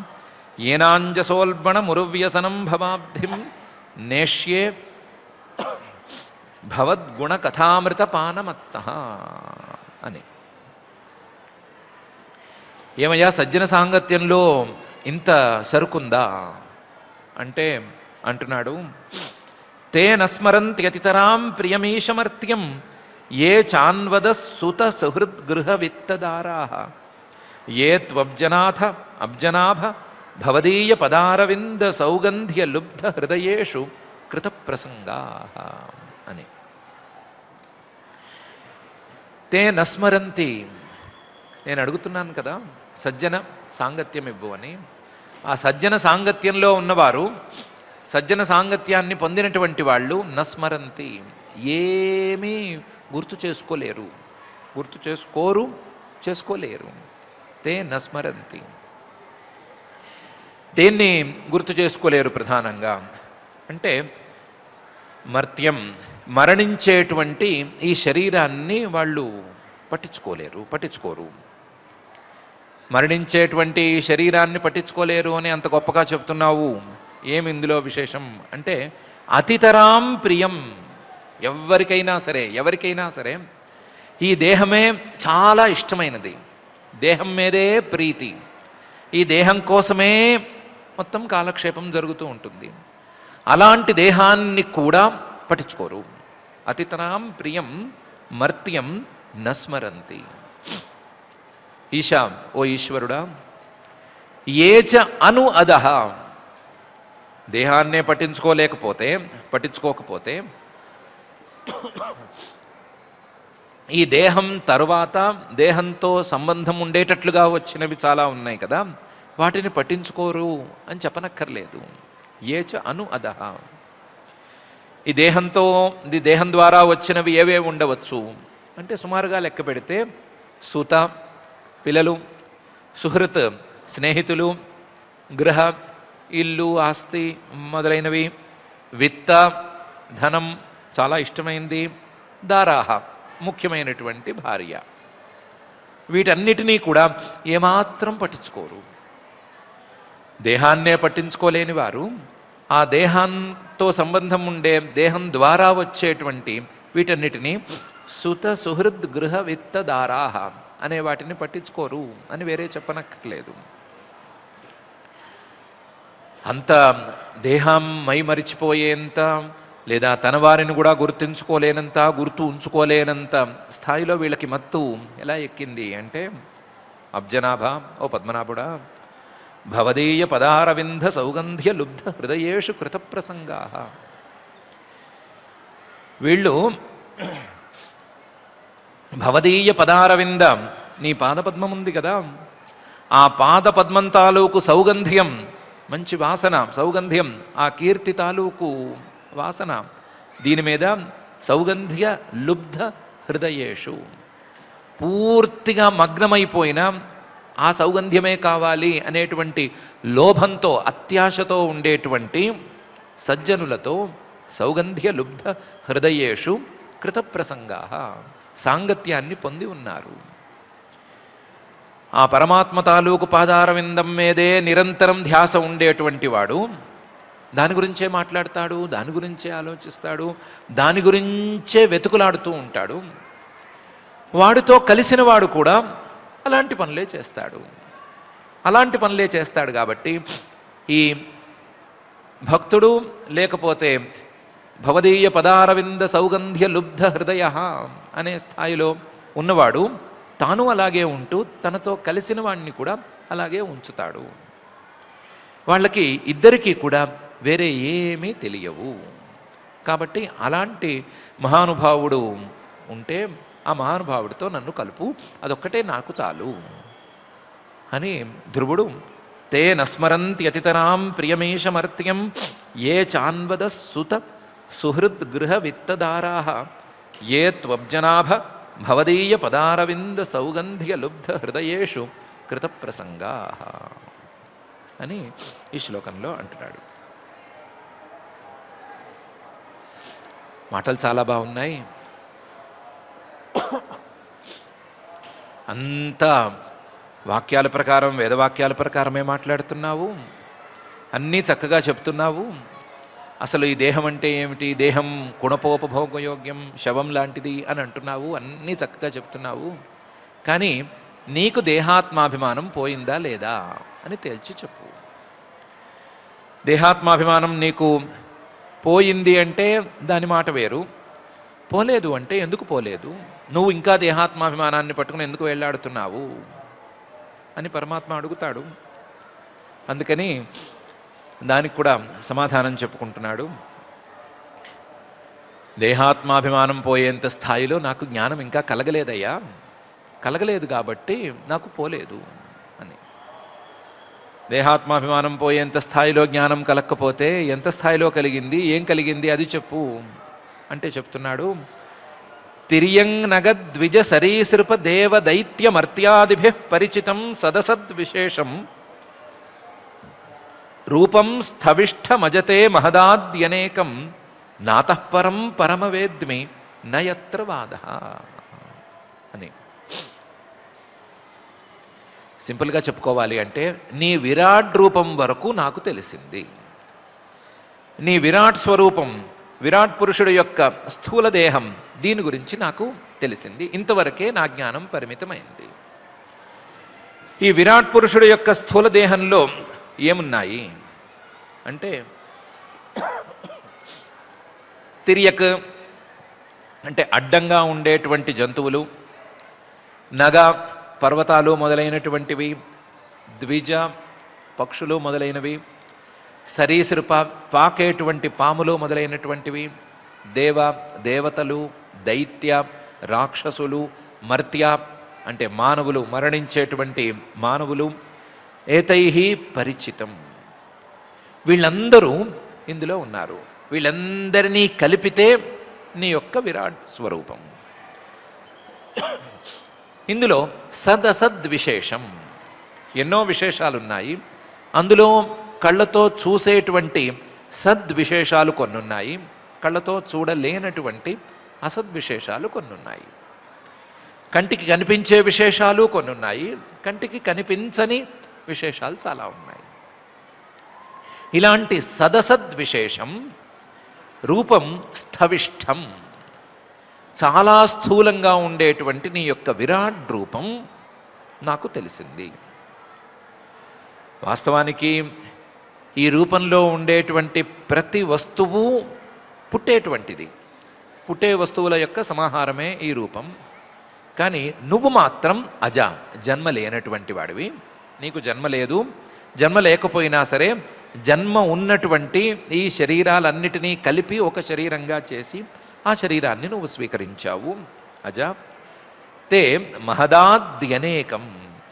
A: ఏనాంజసోల్బణ మురువ్యసనం భవాబ్ధిం నేష్యే భవద్గుణ కథామృత పానమత్త అని ఏమయ్యా సజ్జన సాంగత్యంలో ఇంత సరుకుందా అంటే అంటున్నాడు తే నస్మరంత్యతితరాం ప్రియమీశమర్త్యం ఏ చాన్వద సుత సుహృద్గృహ విత్తదారా ఏ త్వబ్జనాథ అబ్జనాభ భవదీయ పదారవింద సౌగంధ్య లుబ్ధ హృదయేషు కృత ప్రసంగా అని తే నస్మరంతి నేను అడుగుతున్నాను కదా సజ్జన సాంగత్యం ఇవ్వు అని ఆ సజ్జన సాంగత్యంలో ఉన్నవారు సజ్జన సాంగత్యాన్ని పొందినటువంటి వాళ్ళు నస్మరంతి ఏమీ గుర్తు చేసుకోలేరు గుర్తు చేసుకోరు చేసుకోలేరు తే నస్మరంతి దేన్ని గుర్తు చేసుకోలేరు ప్రధానంగా అంటే మర్త్యం మరణించేటువంటి ఈ శరీరాన్ని వాళ్ళు పట్టించుకోలేరు పట్టించుకోరు మరణించేటువంటి ఈ శరీరాన్ని పట్టించుకోలేరు అని అంత గొప్పగా చెప్తున్నావు ఏమి ఇందులో విశేషం అంటే అతితరాం ప్రియం ఎవరికైనా సరే ఎవరికైనా సరే ఈ దేహమే చాలా ఇష్టమైనది దేహం మీదే ప్రీతి ఈ దేహం కోసమే మొత్తం కాలక్షేపం జరుగుతూ ఉంటుంది అలాంటి దేహాన్ని కూడా పట్టించుకోరు అతితరాం ప్రియం మర్త్యం నస్మరంతి ఈశా ఓ ఈశ్వరుడా ఏచ అను అదహ దేహాన్నే పట్టించుకోలేకపోతే పట్టించుకోకపోతే ఈ దేహం తరువాత దేహంతో సంబంధం ఉండేటట్లుగా వచ్చినవి చాలా ఉన్నాయి కదా వాటిని పట్టించుకోరు అని చెప్పనక్కర్లేదు ఏచ అను అదహ ఈ దేహంతో ఇది దేహం ద్వారా వచ్చినవి ఏవే ఉండవచ్చు అంటే సుమారుగా లెక్క పెడితే సుత పిల్లలు సుహృత్ స్నేహితులు గృహ ఇల్లు ఆస్తి మొదలైనవి విత్త ధనం చాలా ఇష్టమైంది దారాహ ముఖ్యమైనటువంటి భార్య వీటన్నిటినీ కూడా ఏమాత్రం పట్టించుకోరు దేహాన్నే పట్టించుకోలేని వారు ఆ దేహంతో సంబంధం ఉండే దేహం ద్వారా వచ్చేటువంటి వీటన్నిటినీ సుత సుహృద్ గృహ విత్త దారాహ అనే వాటిని పట్టించుకోరు అని వేరే చెప్పనక్కర్లేదు అంత దేహం మై మరిచిపోయేంత లేదా తన వారిని కూడా గుర్తించుకోలేనంత గుర్తు ఉంచుకోలేనంత స్థాయిలో వీళ్ళకి మత్తు ఎలా ఎక్కింది అంటే అబ్జనాభ ఓ పద్మనాభుడా భవదీయ పదారవింద సౌగంధ్య లుబ్ధ హృదయేషు కృత ప్రసంగా వీళ్ళు భవదీయ పదారవింద నీ పాదపద్మం ఉంది కదా ఆ పాద పద్మం తాలూకు సౌగంధ్యం మంచి వాసన సౌగంధ్యం ఆ కీర్తి తాలూకు వాసన దీని మీద సౌగంధ్య లుబ్ధ హృదయేషు పూర్తిగా మగ్నమైపోయిన ఆ సౌగంధ్యమే కావాలి అనేటువంటి లోభంతో అత్యాశతో ఉండేటువంటి సజ్జనులతో సౌగంధ్య లుబ్ధ హృదయేషు కృతప్రసంగా సాంగత్యాన్ని పొంది ఉన్నారు ఆ పరమాత్మ తాలూకు పాదారవిందం మీదే నిరంతరం ధ్యాస ఉండేటువంటి వాడు దాని గురించే మాట్లాడతాడు దాని గురించే ఆలోచిస్తాడు దాని గురించే వెతుకులాడుతూ ఉంటాడు వాడితో కలిసిన వాడు కూడా అలాంటి పనులే చేస్తాడు అలాంటి పనులే చేస్తాడు కాబట్టి ఈ భక్తుడు లేకపోతే భవదీయ పదారవింద సౌగంధ్య లుబ్ధ హృదయ అనే స్థాయిలో ఉన్నవాడు తాను అలాగే ఉంటూ తనతో కలిసిన వాడిని కూడా అలాగే ఉంచుతాడు వాళ్ళకి ఇద్దరికీ కూడా వేరే ఏమీ తెలియవు కాబట్టి అలాంటి మహానుభావుడు ఉంటే ఆ మహానుభావుడితో నన్ను కలుపు అదొక్కటే నాకు చాలు అని ధ్రువుడు తే నస్మరంత్యతితరాం ప్రియమేషమర్త్యం ఏ చాన్వద సుత సుహృద్ గృహ విత్తదారా ఏ త్వబ్జనాభ భవదీయ పదారవింద సౌగంధ్య లుబ్ధ హృదయేషు కృతప్రసంగా అని ఈ శ్లోకంలో అంటున్నాడు మాటలు చాలా బాగున్నాయి అంతా వాక్యాల ప్రకారం వేదవాక్యాల ప్రకారమే మాట్లాడుతున్నావు అన్నీ చక్కగా చెప్తున్నావు అసలు ఈ దేహం అంటే ఏమిటి దేహం గుణపోపభోగయోగ్యం శవం లాంటిది అని అంటున్నావు అన్నీ చక్కగా చెప్తున్నావు కానీ నీకు దేహాత్మాభిమానం పోయిందా లేదా అని తేల్చి చెప్పు దేహాత్మాభిమానం నీకు పోయింది అంటే దాని మాట వేరు పోలేదు అంటే ఎందుకు పోలేదు నువ్వు ఇంకా దేహాత్మాభిమానాన్ని పట్టుకుని ఎందుకు వెళ్ళాడుతున్నావు అని పరమాత్మ అడుగుతాడు అందుకని దానికి కూడా సమాధానం చెప్పుకుంటున్నాడు దేహాత్మాభిమానం పోయేంత స్థాయిలో నాకు జ్ఞానం ఇంకా కలగలేదయ్యా కలగలేదు కాబట్టి నాకు పోలేదు అని దేహాత్మాభిమానం పోయేంత స్థాయిలో జ్ఞానం కలగకపోతే ఎంత స్థాయిలో కలిగింది ఏం కలిగింది అది చెప్పు అంటే చెప్తున్నాడు తిర్యంగ్ నగద్విజ సరీసృప దేవ దైత్యమర్త్యాదిభి పరిచితం సదసద్విశేషం రూపం స్థవిష్ఠమజతే మహదాద్యనేకం నాతఃపరం పరమవేద్మి నయత్ర వాద అని సింపుల్గా చెప్పుకోవాలి అంటే నీ విరాట్ రూపం వరకు నాకు తెలిసింది నీ విరాట్ స్వరూపం విరాట్ పురుషుడు యొక్క స్థూల దేహం దీని గురించి నాకు తెలిసింది ఇంతవరకే నా జ్ఞానం పరిమితమైంది ఈ విరాట్ పురుషుడు యొక్క స్థూల దేహంలో ఏమున్నాయి అంటే తిరియక్ అంటే అడ్డంగా ఉండేటువంటి జంతువులు నగ పర్వతాలు మొదలైనటువంటివి ద్విజ పక్షులు మొదలైనవి సరీసృప పాకేటువంటి పాములు మొదలైనటువంటివి దేవ దేవతలు దైత్య రాక్షసులు మర్త్య అంటే మానవులు మరణించేటువంటి మానవులు ఏతై పరిచితం వీళ్ళందరూ ఇందులో ఉన్నారు వీళ్ళందరినీ కలిపితే నీ యొక్క విరాట్ స్వరూపం ఇందులో సదసద్ విశేషం ఎన్నో విశేషాలు ఉన్నాయి అందులో కళ్ళతో చూసేటువంటి సద్విశేషాలు కొన్ని ఉన్నాయి కళ్ళతో చూడలేనటువంటి అసద్విశేషాలు కొన్ని ఉన్నాయి కంటికి కనిపించే విశేషాలు కొన్ని ఉన్నాయి కంటికి కనిపించని విశేషాలు చాలా ఉన్నాయి ఇలాంటి సదసద్ విశేషం రూపం స్థవిష్టం చాలా స్థూలంగా ఉండేటువంటి నీ యొక్క విరాట్ రూపం నాకు తెలిసింది వాస్తవానికి ఈ రూపంలో ఉండేటువంటి ప్రతి వస్తువు పుట్టేటువంటిది పుట్టే వస్తువుల యొక్క సమాహారమే ఈ రూపం కానీ నువ్వు మాత్రం అజ జన్మ లేనటువంటి వాడివి నీకు జన్మ లేదు జన్మ లేకపోయినా సరే జన్మ ఉన్నటువంటి ఈ శరీరాలన్నిటినీ కలిపి ఒక శరీరంగా చేసి ఆ శరీరాన్ని నువ్వు స్వీకరించావు అజ తే మహదాద్యనేకం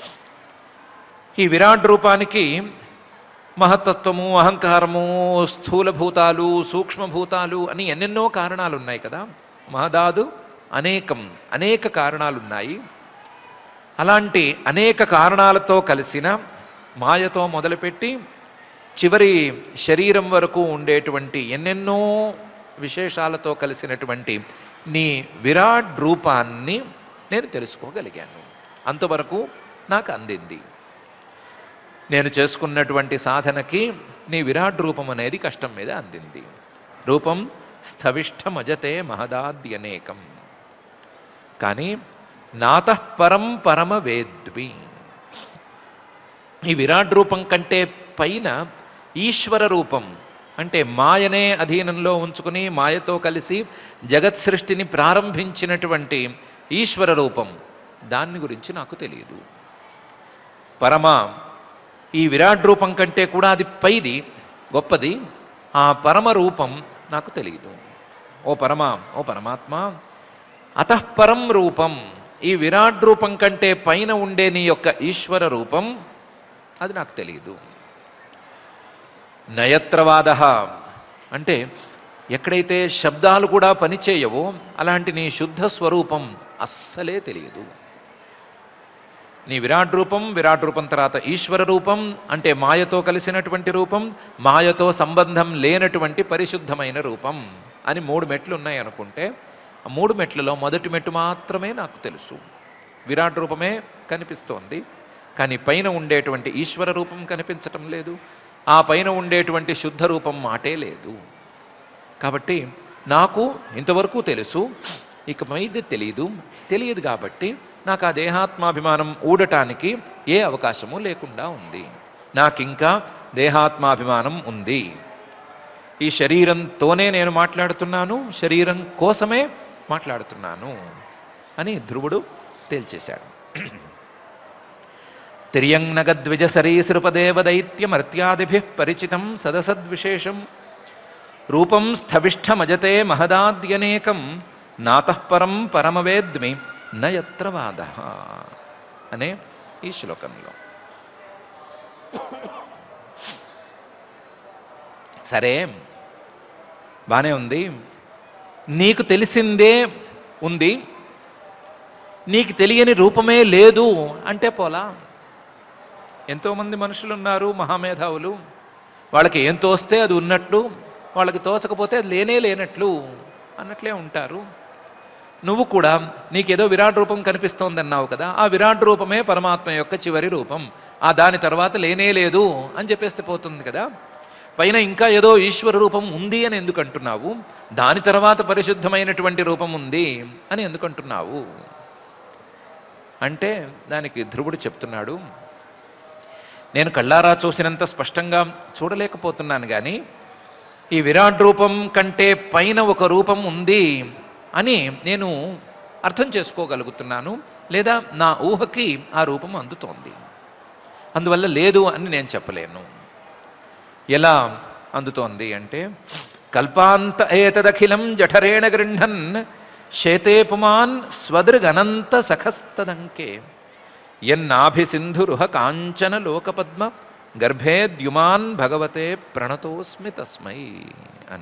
A: ఈ విరాట్ రూపానికి మహత్తత్వము అహంకారము స్థూలభూతాలు సూక్ష్మభూతాలు అని ఎన్నెన్నో కారణాలు ఉన్నాయి కదా మహదాదు అనేకం అనేక కారణాలు ఉన్నాయి అలాంటి అనేక కారణాలతో కలిసిన మాయతో మొదలుపెట్టి చివరి శరీరం వరకు ఉండేటువంటి ఎన్నెన్నో విశేషాలతో కలిసినటువంటి నీ విరాట్ రూపాన్ని నేను తెలుసుకోగలిగాను అంతవరకు నాకు అందింది నేను చేసుకున్నటువంటి సాధనకి నీ విరాట్ రూపం అనేది కష్టం మీద అందింది రూపం స్థవిష్టమజతే మహదాద్యనేకం కానీ నాతః పరం పరమ వేద్వి ఈ విరాట్ రూపం కంటే పైన ఈశ్వర రూపం అంటే మాయనే అధీనంలో ఉంచుకుని మాయతో కలిసి జగత్ సృష్టిని ప్రారంభించినటువంటి ఈశ్వర రూపం దాన్ని గురించి నాకు తెలియదు పరమ ఈ విరాట్ రూపం కంటే కూడా అది పైది గొప్పది ఆ పరమ రూపం నాకు తెలియదు ఓ పరమ ఓ పరమాత్మ అతఃపరం రూపం ఈ విరాట్ రూపం కంటే పైన ఉండే నీ యొక్క ఈశ్వర రూపం అది నాకు తెలియదు నయత్రవాద అంటే ఎక్కడైతే శబ్దాలు కూడా పనిచేయవో అలాంటి నీ శుద్ధ స్వరూపం అస్సలే తెలియదు నీ విరాట్ రూపం విరాట్ రూపం తర్వాత ఈశ్వర రూపం అంటే మాయతో కలిసినటువంటి రూపం మాయతో సంబంధం లేనటువంటి పరిశుద్ధమైన రూపం అని మూడు మెట్లు ఉన్నాయి అనుకుంటే ఆ మూడు మెట్లలో మొదటి మెట్టు మాత్రమే నాకు తెలుసు విరాట్ రూపమే కనిపిస్తోంది కానీ పైన ఉండేటువంటి ఈశ్వర రూపం కనిపించటం లేదు ఆ పైన ఉండేటువంటి శుద్ధ రూపం మాటే లేదు కాబట్టి నాకు ఇంతవరకు తెలుసు ఇక మీది తెలియదు తెలియదు కాబట్టి నాకు ఆ దేహాత్మాభిమానం ఊడటానికి ఏ అవకాశము లేకుండా ఉంది నాకింకా దేహాత్మాభిమానం ఉంది ఈ శరీరంతోనే నేను మాట్లాడుతున్నాను శరీరం కోసమే మాట్లాడుతున్నాను అని ధ్రువుడు తేల్చేశాడు తిర్యంనగద్విజ సరీసృపదేవదైత్యమర్త్యాదిభి పరిచితం సదసద్విశేషం రూపం స్థవిష్ఠమజతే మహదాద్యనేకం నాతఃపరం పరమవేద్మి నయత్ర వాద అనే ఈ శ్లోకంలో సరే బానే ఉంది నీకు తెలిసిందే ఉంది నీకు తెలియని రూపమే లేదు అంటే పోలా ఎంతోమంది మనుషులు ఉన్నారు మహామేధావులు వాళ్ళకి ఏం తోస్తే అది ఉన్నట్లు వాళ్ళకి తోసకపోతే అది లేనే లేనట్లు అన్నట్లే ఉంటారు నువ్వు కూడా నీకేదో విరాట్ రూపం కనిపిస్తోంది అన్నావు కదా ఆ విరాట్ రూపమే పరమాత్మ యొక్క చివరి రూపం ఆ దాని తర్వాత లేనే లేదు అని చెప్పేస్తే పోతుంది కదా పైన ఇంకా ఏదో ఈశ్వర రూపం ఉంది అని ఎందుకు అంటున్నావు దాని తర్వాత పరిశుద్ధమైనటువంటి రూపం ఉంది అని ఎందుకు అంటున్నావు అంటే దానికి ధ్రువుడు చెప్తున్నాడు నేను కళ్ళారా చూసినంత స్పష్టంగా చూడలేకపోతున్నాను కానీ ఈ విరాట్ రూపం కంటే పైన ఒక రూపం ఉంది అని నేను అర్థం చేసుకోగలుగుతున్నాను లేదా నా ఊహకి ఆ రూపం అందుతోంది అందువల్ల లేదు అని నేను చెప్పలేను ఎలా అందుతోంది అంటే కల్పాంత ఏతదఖిలం జఠరేణ గృహన్ శేతే పుమాన్ స్వదృగనంత సఖస్తదంకే ఎన్నాభిసింధురుహ కాంచన లోకపద్మ గర్భే ద్యుమాన్ భగవతే ప్రణతోస్మి తస్మై అని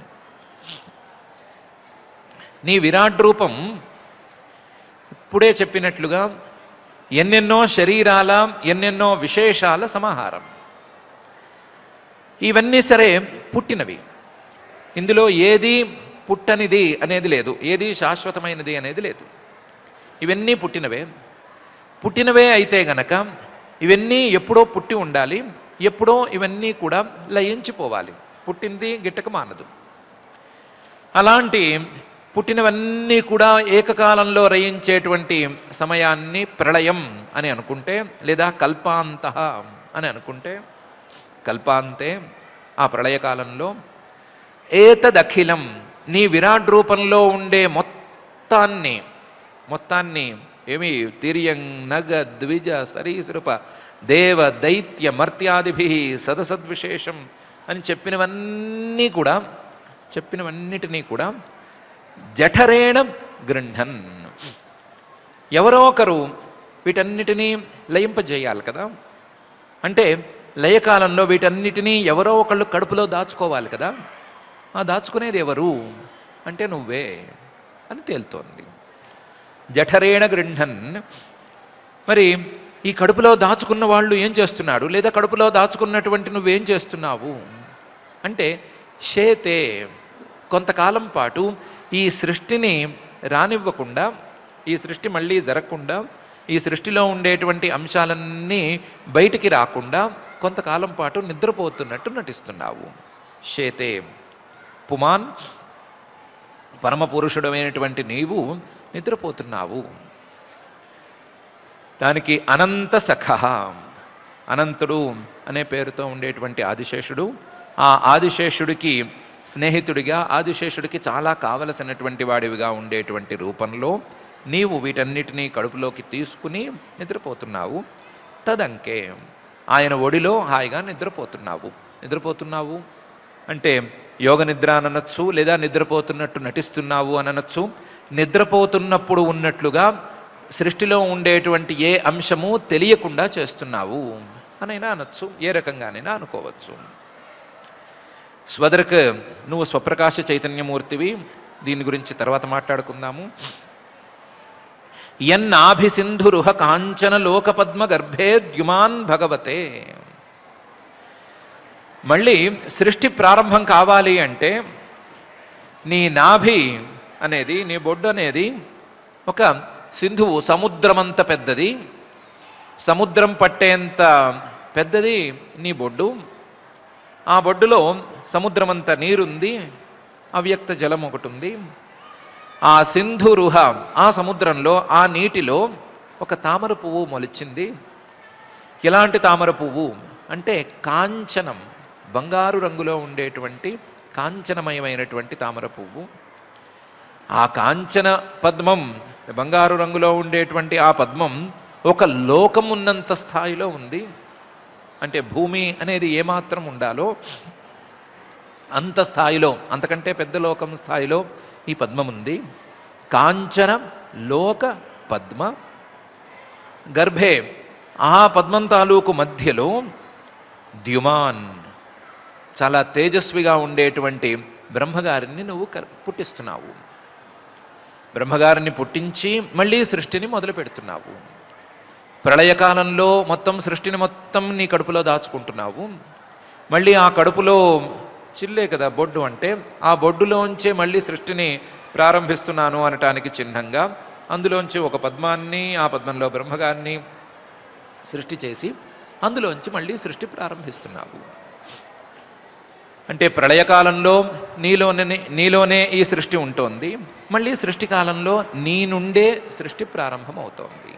A: నీ విరాట్ రూపం ఇప్పుడే చెప్పినట్లుగా ఎన్నెన్నో శరీరాల ఎన్నెన్నో విశేషాల సమాహారం ఇవన్నీ సరే పుట్టినవి ఇందులో ఏది పుట్టనిది అనేది లేదు ఏది శాశ్వతమైనది అనేది లేదు ఇవన్నీ పుట్టినవే పుట్టినవే అయితే గనక ఇవన్నీ ఎప్పుడో పుట్టి ఉండాలి ఎప్పుడో ఇవన్నీ కూడా లయించిపోవాలి పుట్టింది గిట్టక మానదు అలాంటి పుట్టినవన్నీ కూడా ఏకకాలంలో రయించేటువంటి సమయాన్ని ప్రళయం అని అనుకుంటే లేదా కల్పాంత అని అనుకుంటే కల్పాంతే ఆ ప్రళయకాలంలో ఏతదఖిలం నీ విరాట్ రూపంలో ఉండే మొత్తాన్ని మొత్తాన్ని ఏమి తిర్యం నగ ద్విజ సరీసృప దేవ దైత్య మర్త్యాదిభి సదసద్విశేషం అని చెప్పినవన్నీ కూడా చెప్పినవన్నిటినీ కూడా జఠరేణ గృహన్ ఎవరో ఒకరు వీటన్నిటినీ లయింపజేయాలి కదా అంటే లయకాలంలో వీటన్నిటినీ ఎవరో ఒకళ్ళు కడుపులో దాచుకోవాలి కదా ఆ దాచుకునేది ఎవరు అంటే నువ్వే అని తేలుతోంది జఠరేణ గృహన్ మరి ఈ కడుపులో దాచుకున్న వాళ్ళు ఏం చేస్తున్నాడు లేదా కడుపులో దాచుకున్నటువంటి నువ్వేం చేస్తున్నావు అంటే షేతే కొంతకాలం పాటు ఈ సృష్టిని రానివ్వకుండా ఈ సృష్టి మళ్ళీ జరగకుండా ఈ సృష్టిలో ఉండేటువంటి అంశాలన్నీ బయటికి రాకుండా కొంతకాలం పాటు నిద్రపోతున్నట్టు నటిస్తున్నావు షేతే పుమాన్ పరమపురుషుడమైనటువంటి నీవు నిద్రపోతున్నావు దానికి అనంత సఖ అనంతుడు అనే పేరుతో ఉండేటువంటి ఆదిశేషుడు ఆ ఆదిశేషుడికి స్నేహితుడిగా ఆదిశేషుడికి చాలా కావలసినటువంటి వాడివిగా ఉండేటువంటి రూపంలో నీవు వీటన్నిటినీ కడుపులోకి తీసుకుని నిద్రపోతున్నావు తదంకే ఆయన ఒడిలో హాయిగా నిద్రపోతున్నావు నిద్రపోతున్నావు అంటే యోగ నిద్ర అననొచ్చు లేదా నిద్రపోతున్నట్టు నటిస్తున్నావు అననొచ్చు నిద్రపోతున్నప్పుడు ఉన్నట్లుగా సృష్టిలో ఉండేటువంటి ఏ అంశము తెలియకుండా చేస్తున్నావు అనైనా అనొచ్చు ఏ రకంగానైనా అనుకోవచ్చు స్వదర్క్ నువ్వు స్వప్రకాశ చైతన్యమూర్తివి దీని గురించి తర్వాత మాట్లాడుకుందాము ఎన్నాభిసింధురుహ కాంచన లోకపద్మ గర్భే ద్యుమాన్ భగవతే మళ్ళీ సృష్టి ప్రారంభం కావాలి అంటే నీ నాభి అనేది నీ బొడ్డు అనేది ఒక సింధువు సముద్రమంత పెద్దది సముద్రం పట్టేంత పెద్దది నీ బొడ్డు ఆ బొడ్డులో సముద్రమంత నీరుంది అవ్యక్త జలం ఒకటి ఉంది ఆ సింధురుహ ఆ సముద్రంలో ఆ నీటిలో ఒక తామర పువ్వు మొలిచింది ఎలాంటి తామర పువ్వు అంటే కాంచనం బంగారు రంగులో ఉండేటువంటి కాంచనమయమైనటువంటి తామర పువ్వు ఆ కాంచన పద్మం బంగారు రంగులో ఉండేటువంటి ఆ పద్మం ఒక లోకం ఉన్నంత స్థాయిలో ఉంది అంటే భూమి అనేది ఏమాత్రం ఉండాలో అంత స్థాయిలో అంతకంటే పెద్ద లోకం స్థాయిలో ఈ పద్మం ఉంది కాంచన లోక పద్మ గర్భే ఆ పద్మం తాలూకు మధ్యలో ద్యుమాన్ చాలా తేజస్విగా ఉండేటువంటి బ్రహ్మగారిని నువ్వు కర్- పుట్టిస్తున్నావు బ్రహ్మగారిని పుట్టించి మళ్ళీ సృష్టిని మొదలు పెడుతున్నావు ప్రళయకాలంలో మొత్తం సృష్టిని మొత్తం నీ కడుపులో దాచుకుంటున్నావు మళ్ళీ ఆ కడుపులో చిల్లే కదా బొడ్డు అంటే ఆ బొడ్డులోంచే మళ్ళీ సృష్టిని ప్రారంభిస్తున్నాను అనటానికి చిహ్నంగా అందులోంచి ఒక పద్మాన్ని ఆ పద్మంలో బ్రహ్మగారిని సృష్టి చేసి అందులోంచి మళ్ళీ సృష్టి ప్రారంభిస్తున్నావు అంటే ప్రళయకాలంలో నీలోనే నీలోనే ఈ సృష్టి ఉంటోంది మళ్ళీ సృష్టి కాలంలో నీ నుండే సృష్టి ప్రారంభమవుతోంది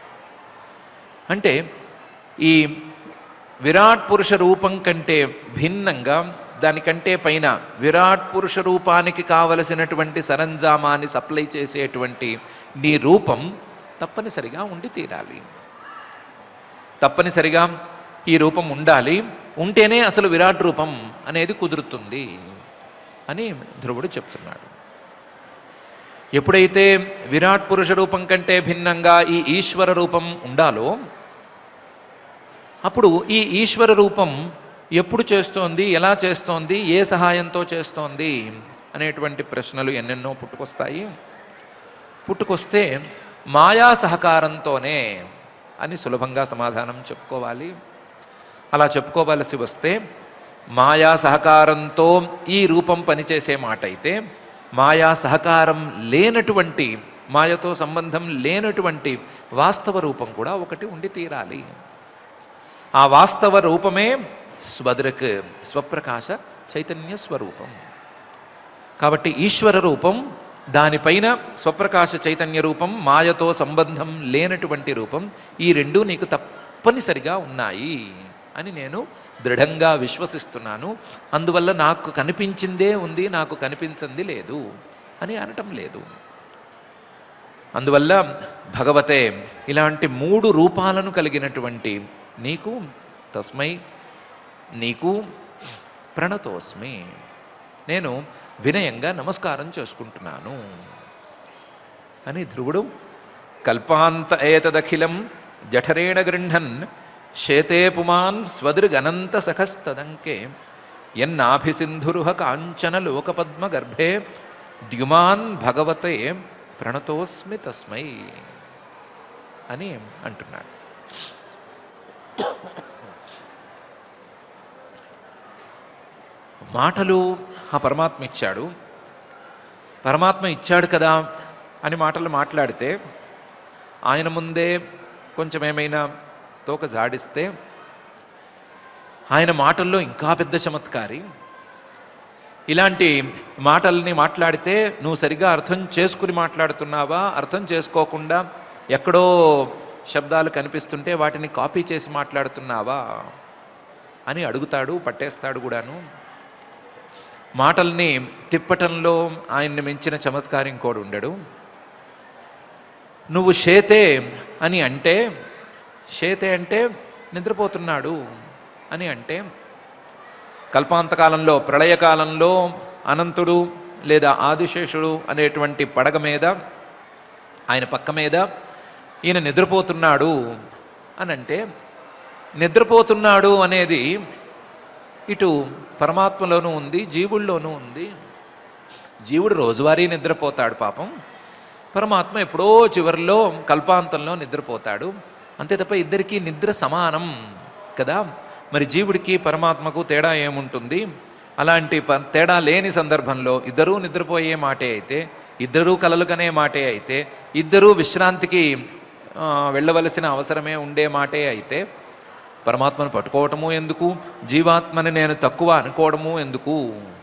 A: అంటే ఈ విరాట్ పురుష రూపం కంటే భిన్నంగా దానికంటే పైన విరాట్ పురుష రూపానికి కావలసినటువంటి సరంజామాన్ని సప్లై చేసేటువంటి నీ రూపం తప్పనిసరిగా ఉండి తీరాలి తప్పనిసరిగా ఈ రూపం ఉండాలి ఉంటేనే అసలు విరాట్ రూపం అనేది కుదురుతుంది అని ధ్రువుడు చెప్తున్నాడు ఎప్పుడైతే విరాట్ పురుష రూపం కంటే భిన్నంగా ఈ ఈశ్వర రూపం ఉండాలో అప్పుడు ఈ ఈశ్వర రూపం ఎప్పుడు చేస్తోంది ఎలా చేస్తోంది ఏ సహాయంతో చేస్తోంది అనేటువంటి ప్రశ్నలు ఎన్నెన్నో పుట్టుకొస్తాయి పుట్టుకొస్తే మాయా సహకారంతోనే అని సులభంగా సమాధానం చెప్పుకోవాలి అలా చెప్పుకోవలసి వస్తే మాయా సహకారంతో ఈ రూపం పనిచేసే మాట అయితే మాయా సహకారం లేనటువంటి మాయతో సంబంధం లేనటువంటి వాస్తవ రూపం కూడా ఒకటి ఉండి తీరాలి ఆ వాస్తవ రూపమే స్వదృక్ స్వప్రకాశ చైతన్య స్వరూపం కాబట్టి ఈశ్వర రూపం దానిపైన స్వప్రకాశ చైతన్య రూపం మాయతో సంబంధం లేనటువంటి రూపం ఈ రెండు నీకు తప్పనిసరిగా ఉన్నాయి అని నేను దృఢంగా విశ్వసిస్తున్నాను అందువల్ల నాకు కనిపించిందే ఉంది నాకు కనిపించింది లేదు అని అనటం లేదు అందువల్ల భగవతే ఇలాంటి మూడు రూపాలను కలిగినటువంటి నీకు తస్మై నీకు ప్రణతోస్మి నేను వినయంగా నమస్కారం చేసుకుంటున్నాను అని ధ్రువుడు కల్పాంత ఏతదఖిలం జఠరేణ గృహన్ శేతే పుమాన్ స్వదృగనంత సఖస్తదంకే ఎన్నాభిసింధురుహ కాంచన లోకపద్మ గర్భే ద్యుమాన్ భగవతే ప్రణతోస్మి తస్మై అని అంటున్నాడు మాటలు ఆ పరమాత్మ ఇచ్చాడు పరమాత్మ ఇచ్చాడు కదా అని మాటలు మాట్లాడితే ఆయన ముందే కొంచెం ఏమైనా తోక జాడిస్తే ఆయన మాటల్లో ఇంకా పెద్ద చమత్కారి ఇలాంటి మాటల్ని మాట్లాడితే నువ్వు సరిగా అర్థం చేసుకుని మాట్లాడుతున్నావా అర్థం చేసుకోకుండా ఎక్కడో శబ్దాలు కనిపిస్తుంటే వాటిని కాపీ చేసి మాట్లాడుతున్నావా అని అడుగుతాడు పట్టేస్తాడు కూడాను మాటల్ని తిప్పటంలో ఆయన్ని మించిన చమత్కారం ఇంకోడు ఉండడు నువ్వు షేతే అని అంటే షేతే అంటే నిద్రపోతున్నాడు అని అంటే కల్పాంతకాలంలో ప్రళయకాలంలో అనంతుడు లేదా ఆదిశేషుడు అనేటువంటి పడగ మీద ఆయన పక్క మీద ఈయన నిద్రపోతున్నాడు అని అంటే నిద్రపోతున్నాడు అనేది ఇటు పరమాత్మలోనూ ఉంది జీవుల్లోనూ ఉంది జీవుడు రోజువారీ నిద్రపోతాడు పాపం పరమాత్మ ఎప్పుడో చివరిలో కల్పాంతంలో నిద్రపోతాడు అంతే తప్ప ఇద్దరికీ నిద్ర సమానం కదా మరి జీవుడికి పరమాత్మకు తేడా ఏముంటుంది అలాంటి ప తేడా లేని సందర్భంలో ఇద్దరూ నిద్రపోయే మాటే అయితే ఇద్దరూ కలలు కనే మాటే అయితే ఇద్దరూ విశ్రాంతికి ఆ, వెళ్ళవలసిన అవసరమే ఉండే మాటే అయితే పరమాత్మను పట్టుకోవటము ఎందుకు జీవాత్మని నేను తక్కువ అనుకోవడము ఎందుకు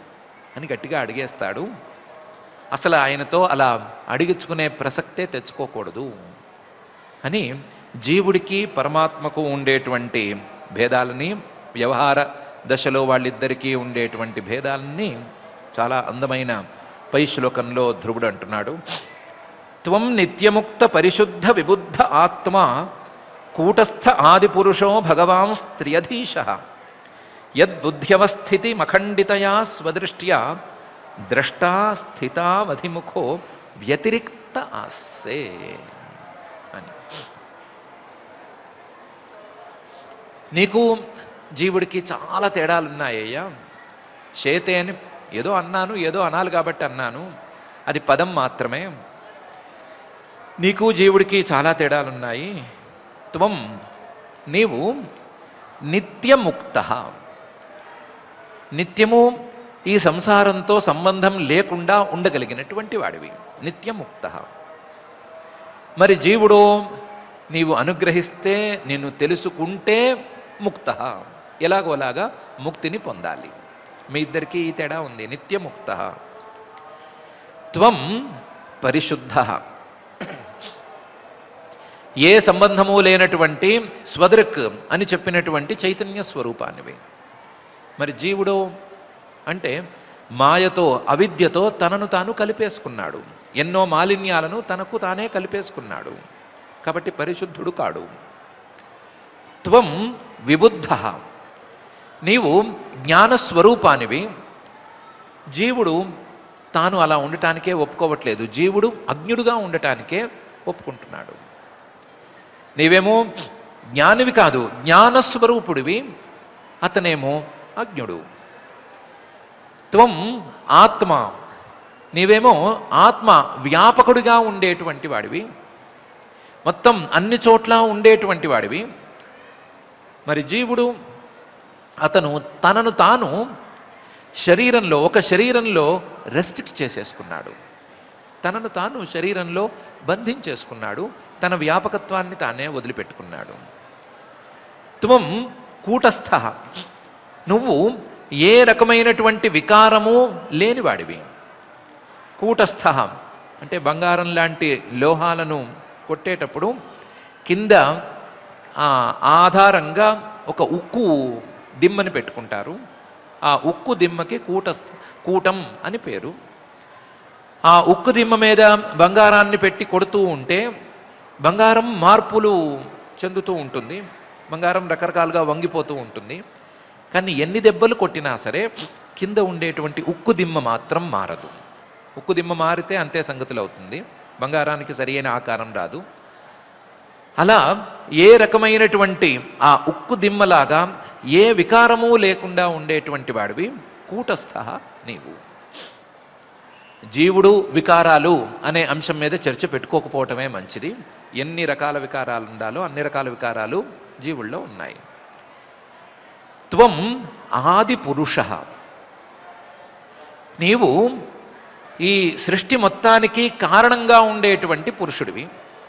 A: అని గట్టిగా అడిగేస్తాడు అసలు ఆయనతో అలా అడిగించుకునే ప్రసక్తే తెచ్చుకోకూడదు అని జీవుడికి పరమాత్మకు ఉండేటువంటి భేదాలని వ్యవహార దశలో వాళ్ళిద్దరికీ ఉండేటువంటి భేదాలని చాలా అందమైన పై శ్లోకంలో ధ్రువుడు అంటున్నాడు త్వం నిత్యముక్త పరిశుద్ధ విబుద్ధ ఆత్మ కూటస్థ ఆదిపురుషో భగవాన్ స్త్రియధీశ యద్బుద్ధ్యవస్థితిమఖండితయా స్వదృష్ట్యా ద్రష్టా స్థితావధిముఖో వ్యతిరిక్త ఆస్సే అని నీకు జీవుడికి చాలా తేడాలు ఉన్నాయ్యా చేతే అని ఏదో అన్నాను ఏదో అనాలి కాబట్టి అన్నాను అది పదం మాత్రమే నీకు జీవుడికి చాలా తేడాలున్నాయి త్వం నీవు నిత్యముక్త నిత్యము ఈ సంసారంతో సంబంధం లేకుండా ఉండగలిగినటువంటి వాడివి నిత్యముక్త మరి జీవుడు నీవు అనుగ్రహిస్తే నిన్ను తెలుసుకుంటే ముక్త ఎలాగోలాగా ముక్తిని పొందాలి మీ ఇద్దరికీ ఈ తేడా ఉంది నిత్యముక్త త్వం పరిశుద్ధ ఏ సంబంధము లేనటువంటి స్వదృక్ అని చెప్పినటువంటి చైతన్య స్వరూపానివి మరి జీవుడు అంటే మాయతో అవిద్యతో తనను తాను కలిపేసుకున్నాడు ఎన్నో మాలిన్యాలను తనకు తానే కలిపేసుకున్నాడు కాబట్టి పరిశుద్ధుడు కాడు త్వం విబుద్ధ నీవు జ్ఞానస్వరూపానివి జీవుడు తాను అలా ఉండటానికే ఒప్పుకోవట్లేదు జీవుడు అజ్ఞుడుగా ఉండటానికే ఒప్పుకుంటున్నాడు నీవేమో జ్ఞానివి కాదు జ్ఞానస్వరూపుడివి అతనేమో అజ్ఞుడు త్వం ఆత్మ నీవేమో ఆత్మ వ్యాపకుడిగా ఉండేటువంటి వాడివి మొత్తం అన్ని చోట్ల ఉండేటువంటి వాడివి మరి జీవుడు అతను తనను తాను శరీరంలో ఒక శరీరంలో రెస్ట్రిక్ట్ చేసేసుకున్నాడు తనను తాను శరీరంలో బంధించేసుకున్నాడు తన వ్యాపకత్వాన్ని తానే వదిలిపెట్టుకున్నాడు త్వం కూటస్థ నువ్వు ఏ రకమైనటువంటి వికారము లేనివాడివి కూటస్థ అంటే బంగారం లాంటి లోహాలను కొట్టేటప్పుడు కింద ఆ, ఆధారంగా ఒక ఉక్కు దిమ్మని పెట్టుకుంటారు ఆ ఉక్కు దిమ్మకి కూటస్థ కూటం అని పేరు ఆ ఉక్కు దిమ్మ మీద బంగారాన్ని పెట్టి కొడుతూ ఉంటే బంగారం మార్పులు చెందుతూ ఉంటుంది బంగారం రకరకాలుగా వంగిపోతూ ఉంటుంది కానీ ఎన్ని దెబ్బలు కొట్టినా సరే కింద ఉండేటువంటి ఉక్కు దిమ్మ మాత్రం మారదు ఉక్కు దిమ్మ మారితే అంతే సంగతులు అవుతుంది బంగారానికి సరియైన ఆకారం రాదు అలా ఏ రకమైనటువంటి ఆ ఉక్కు దిమ్మలాగా ఏ వికారము లేకుండా ఉండేటువంటి వాడివి కూటస్థ నీవు జీవుడు వికారాలు అనే అంశం మీద చర్చ పెట్టుకోకపోవటమే మంచిది ఎన్ని రకాల వికారాలు ఉండాలో అన్ని రకాల వికారాలు జీవుల్లో ఉన్నాయి త్వం ఆది పురుష నీవు ఈ సృష్టి మొత్తానికి కారణంగా ఉండేటువంటి పురుషుడివి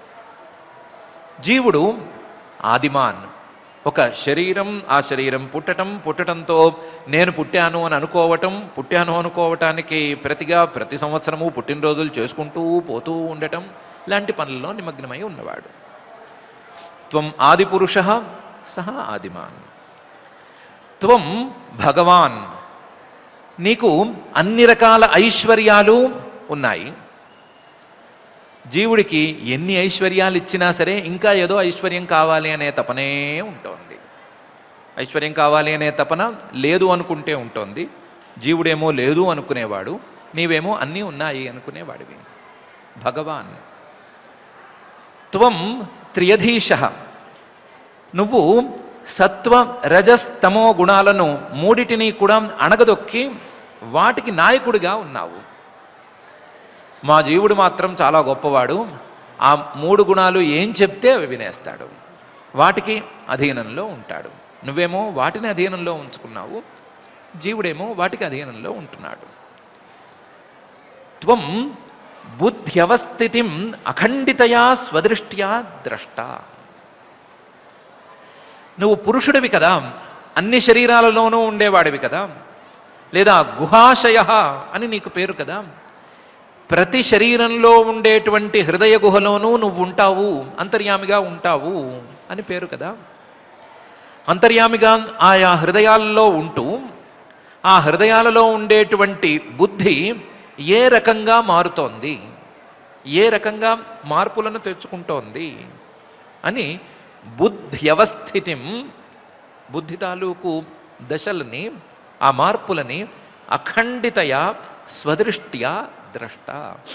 A: జీవుడు ఆదిమాన్ ఒక శరీరం ఆ శరీరం పుట్టటం పుట్టడంతో నేను పుట్టాను అని అనుకోవటం పుట్టాను అనుకోవటానికి ప్రతిగా ప్రతి సంవత్సరము పుట్టినరోజులు చేసుకుంటూ పోతూ ఉండటం లాంటి పనుల్లో నిమగ్నమై ఉన్నవాడు త్వం ఆదిపురుష సహ ఆదిమాన్ త్వం భగవాన్ నీకు అన్ని రకాల ఐశ్వర్యాలు ఉన్నాయి జీవుడికి ఎన్ని ఐశ్వర్యాలు ఇచ్చినా సరే ఇంకా ఏదో ఐశ్వర్యం కావాలి అనే తపనే ఉంటుంది ఐశ్వర్యం కావాలి అనే తపన లేదు అనుకుంటే ఉంటుంది జీవుడేమో లేదు అనుకునేవాడు నీవేమో అన్నీ ఉన్నాయి అనుకునేవాడివి భగవాన్ త్వం త్రియధీశ నువ్వు సత్వ రజస్ తమో గుణాలను మూడిటిని కూడా అణగదొక్కి వాటికి నాయకుడిగా ఉన్నావు మా జీవుడు మాత్రం చాలా గొప్పవాడు ఆ మూడు గుణాలు ఏం చెప్తే అవి వినేస్తాడు వాటికి అధీనంలో ఉంటాడు నువ్వేమో వాటిని అధీనంలో ఉంచుకున్నావు జీవుడేమో వాటికి అధీనంలో ఉంటున్నాడు త్వం బుద్ధ్యవస్థితిం అఖండితయా స్వదృష్ట్యా ద్రష్ట నువ్వు పురుషుడివి కదా అన్ని శరీరాలలోనూ ఉండేవాడివి కదా లేదా గుహాశయ అని నీకు పేరు కదా ప్రతి శరీరంలో ఉండేటువంటి హృదయ గుహలోనూ నువ్వు ఉంటావు అంతర్యామిగా ఉంటావు అని పేరు కదా అంతర్యామిగా ఆయా హృదయాల్లో ఉంటూ ఆ హృదయాలలో ఉండేటువంటి బుద్ధి ఏ రకంగా మారుతోంది ఏ రకంగా మార్పులను తెచ్చుకుంటోంది అని బుద్ధ్యవస్థితిం బుద్ధి తాలూకు దశల్ని ఆ మార్పులని అఖండితయా స్వదృష్ట్యా ద్రష్ట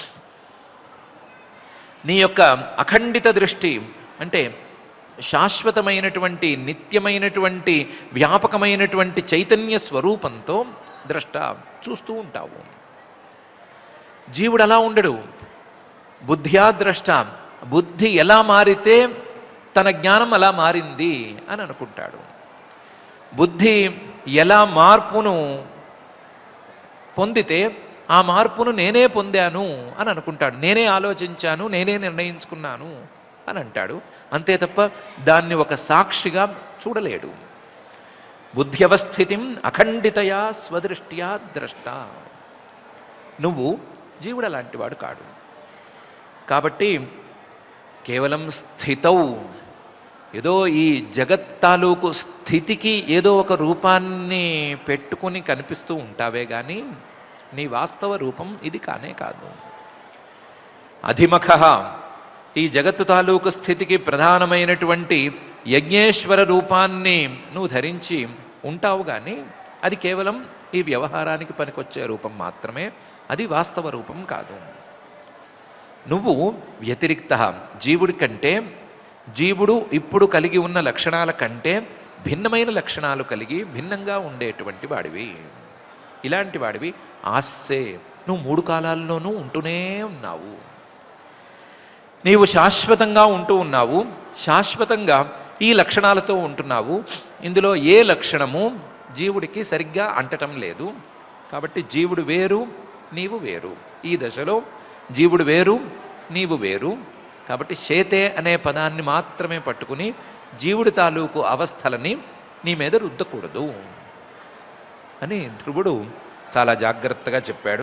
A: నీ యొక్క అఖండిత దృష్టి అంటే శాశ్వతమైనటువంటి నిత్యమైనటువంటి వ్యాపకమైనటువంటి చైతన్య స్వరూపంతో ద్రష్ట చూస్తూ ఉంటావు జీవుడు అలా ఉండడు బుద్ధ్యా ద్రష్ట బుద్ధి ఎలా మారితే తన జ్ఞానం అలా మారింది అని అనుకుంటాడు బుద్ధి ఎలా మార్పును పొందితే ఆ మార్పును నేనే పొందాను అని అనుకుంటాడు నేనే ఆలోచించాను నేనే నిర్ణయించుకున్నాను అని అంటాడు అంతే తప్ప దాన్ని ఒక సాక్షిగా చూడలేడు బుద్ధ్యవస్థితిం అఖండితయా స్వదృష్ట్యా ద్రష్ట నువ్వు జీవుడు అలాంటి వాడు కాడు కాబట్టి కేవలం స్థితౌ ఏదో ఈ జగత్ తాలూకు స్థితికి ఏదో ఒక రూపాన్ని పెట్టుకుని కనిపిస్తూ ఉంటావే కానీ నీ వాస్తవ రూపం ఇది కానే కాదు అధిమఖ ఈ జగత్తు తాలూకు స్థితికి ప్రధానమైనటువంటి యజ్ఞేశ్వర రూపాన్ని నువ్వు ధరించి ఉంటావు కానీ అది కేవలం ఈ వ్యవహారానికి పనికొచ్చే రూపం మాత్రమే అది వాస్తవ రూపం కాదు నువ్వు వ్యతిరిక్త జీవుడి కంటే జీవుడు ఇప్పుడు కలిగి ఉన్న లక్షణాల కంటే భిన్నమైన లక్షణాలు కలిగి భిన్నంగా ఉండేటువంటి వాడివి ఇలాంటి వాడివి ఆస్సే నువ్వు మూడు కాలాల్లోనూ ఉంటూనే ఉన్నావు నీవు శాశ్వతంగా ఉంటూ ఉన్నావు శాశ్వతంగా ఈ లక్షణాలతో ఉంటున్నావు ఇందులో ఏ లక్షణము జీవుడికి సరిగ్గా అంటటం లేదు కాబట్టి జీవుడు వేరు నీవు వేరు ఈ దశలో జీవుడు వేరు నీవు వేరు కాబట్టి చేతే అనే పదాన్ని మాత్రమే పట్టుకుని జీవుడి తాలూకు అవస్థలని నీ మీద రుద్దకూడదు అని ధ్రువుడు చాలా జాగ్రత్తగా చెప్పాడు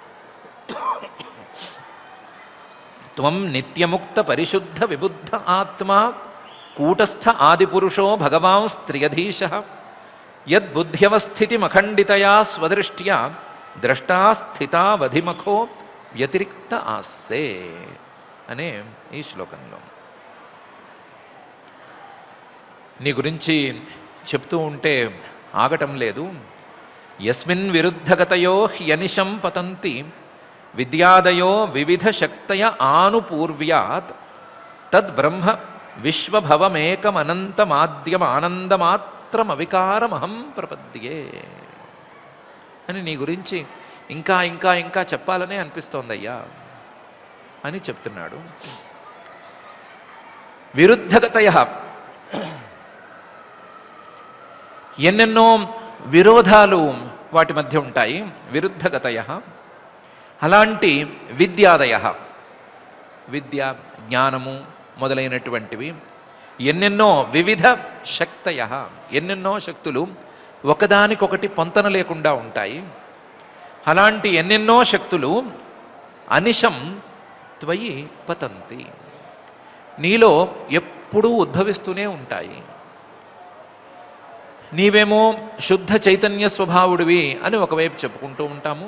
A: త్వం నిత్యముక్త పరిశుద్ధ విబుద్ధ ఆత్మ కూటస్థ ఆదిపురుషో భగవాన్ స్త్రియధీశ యద్బుద్ధ్యవస్థితిమఖండితయా స్వదృష్ట్యా ద్రష్టా స్థితావధిమఖో వ్యతిరిక్త ఆస్సే అనే ఈ శ్లోకంలో నీ గురించి చెప్తూ ఉంటే ఆగటం లేదు యస్మిన్ విరుద్ధగతయో హ్యనిశం పతంతి విద్యాదయో వివిధ శక్తయ ఆనుపూర్వ్యాత్ తద్బ్రహ్మ విశ్వభవమేకమనంతమాద్యం ఆనందమాత్రమవికారమహం ప్రపద్యే అని నీ గురించి ఇంకా ఇంకా ఇంకా చెప్పాలనే అనిపిస్తోందయ్యా అని చెప్తున్నాడు విరుద్ధగతయ ఎన్నెన్నో విరోధాలు వాటి మధ్య ఉంటాయి విరుద్ధగతయ అలాంటి విద్యాదయ విద్య జ్ఞానము మొదలైనటువంటివి ఎన్నెన్నో వివిధ శక్తయ ఎన్నెన్నో శక్తులు ఒకదానికొకటి పొంతన లేకుండా ఉంటాయి అలాంటి ఎన్నెన్నో శక్తులు అనిశం త్వయి పతంతి నీలో ఎప్పుడూ ఉద్భవిస్తూనే ఉంటాయి నీవేమో శుద్ధ చైతన్య స్వభావుడివి అని ఒకవైపు చెప్పుకుంటూ ఉంటాము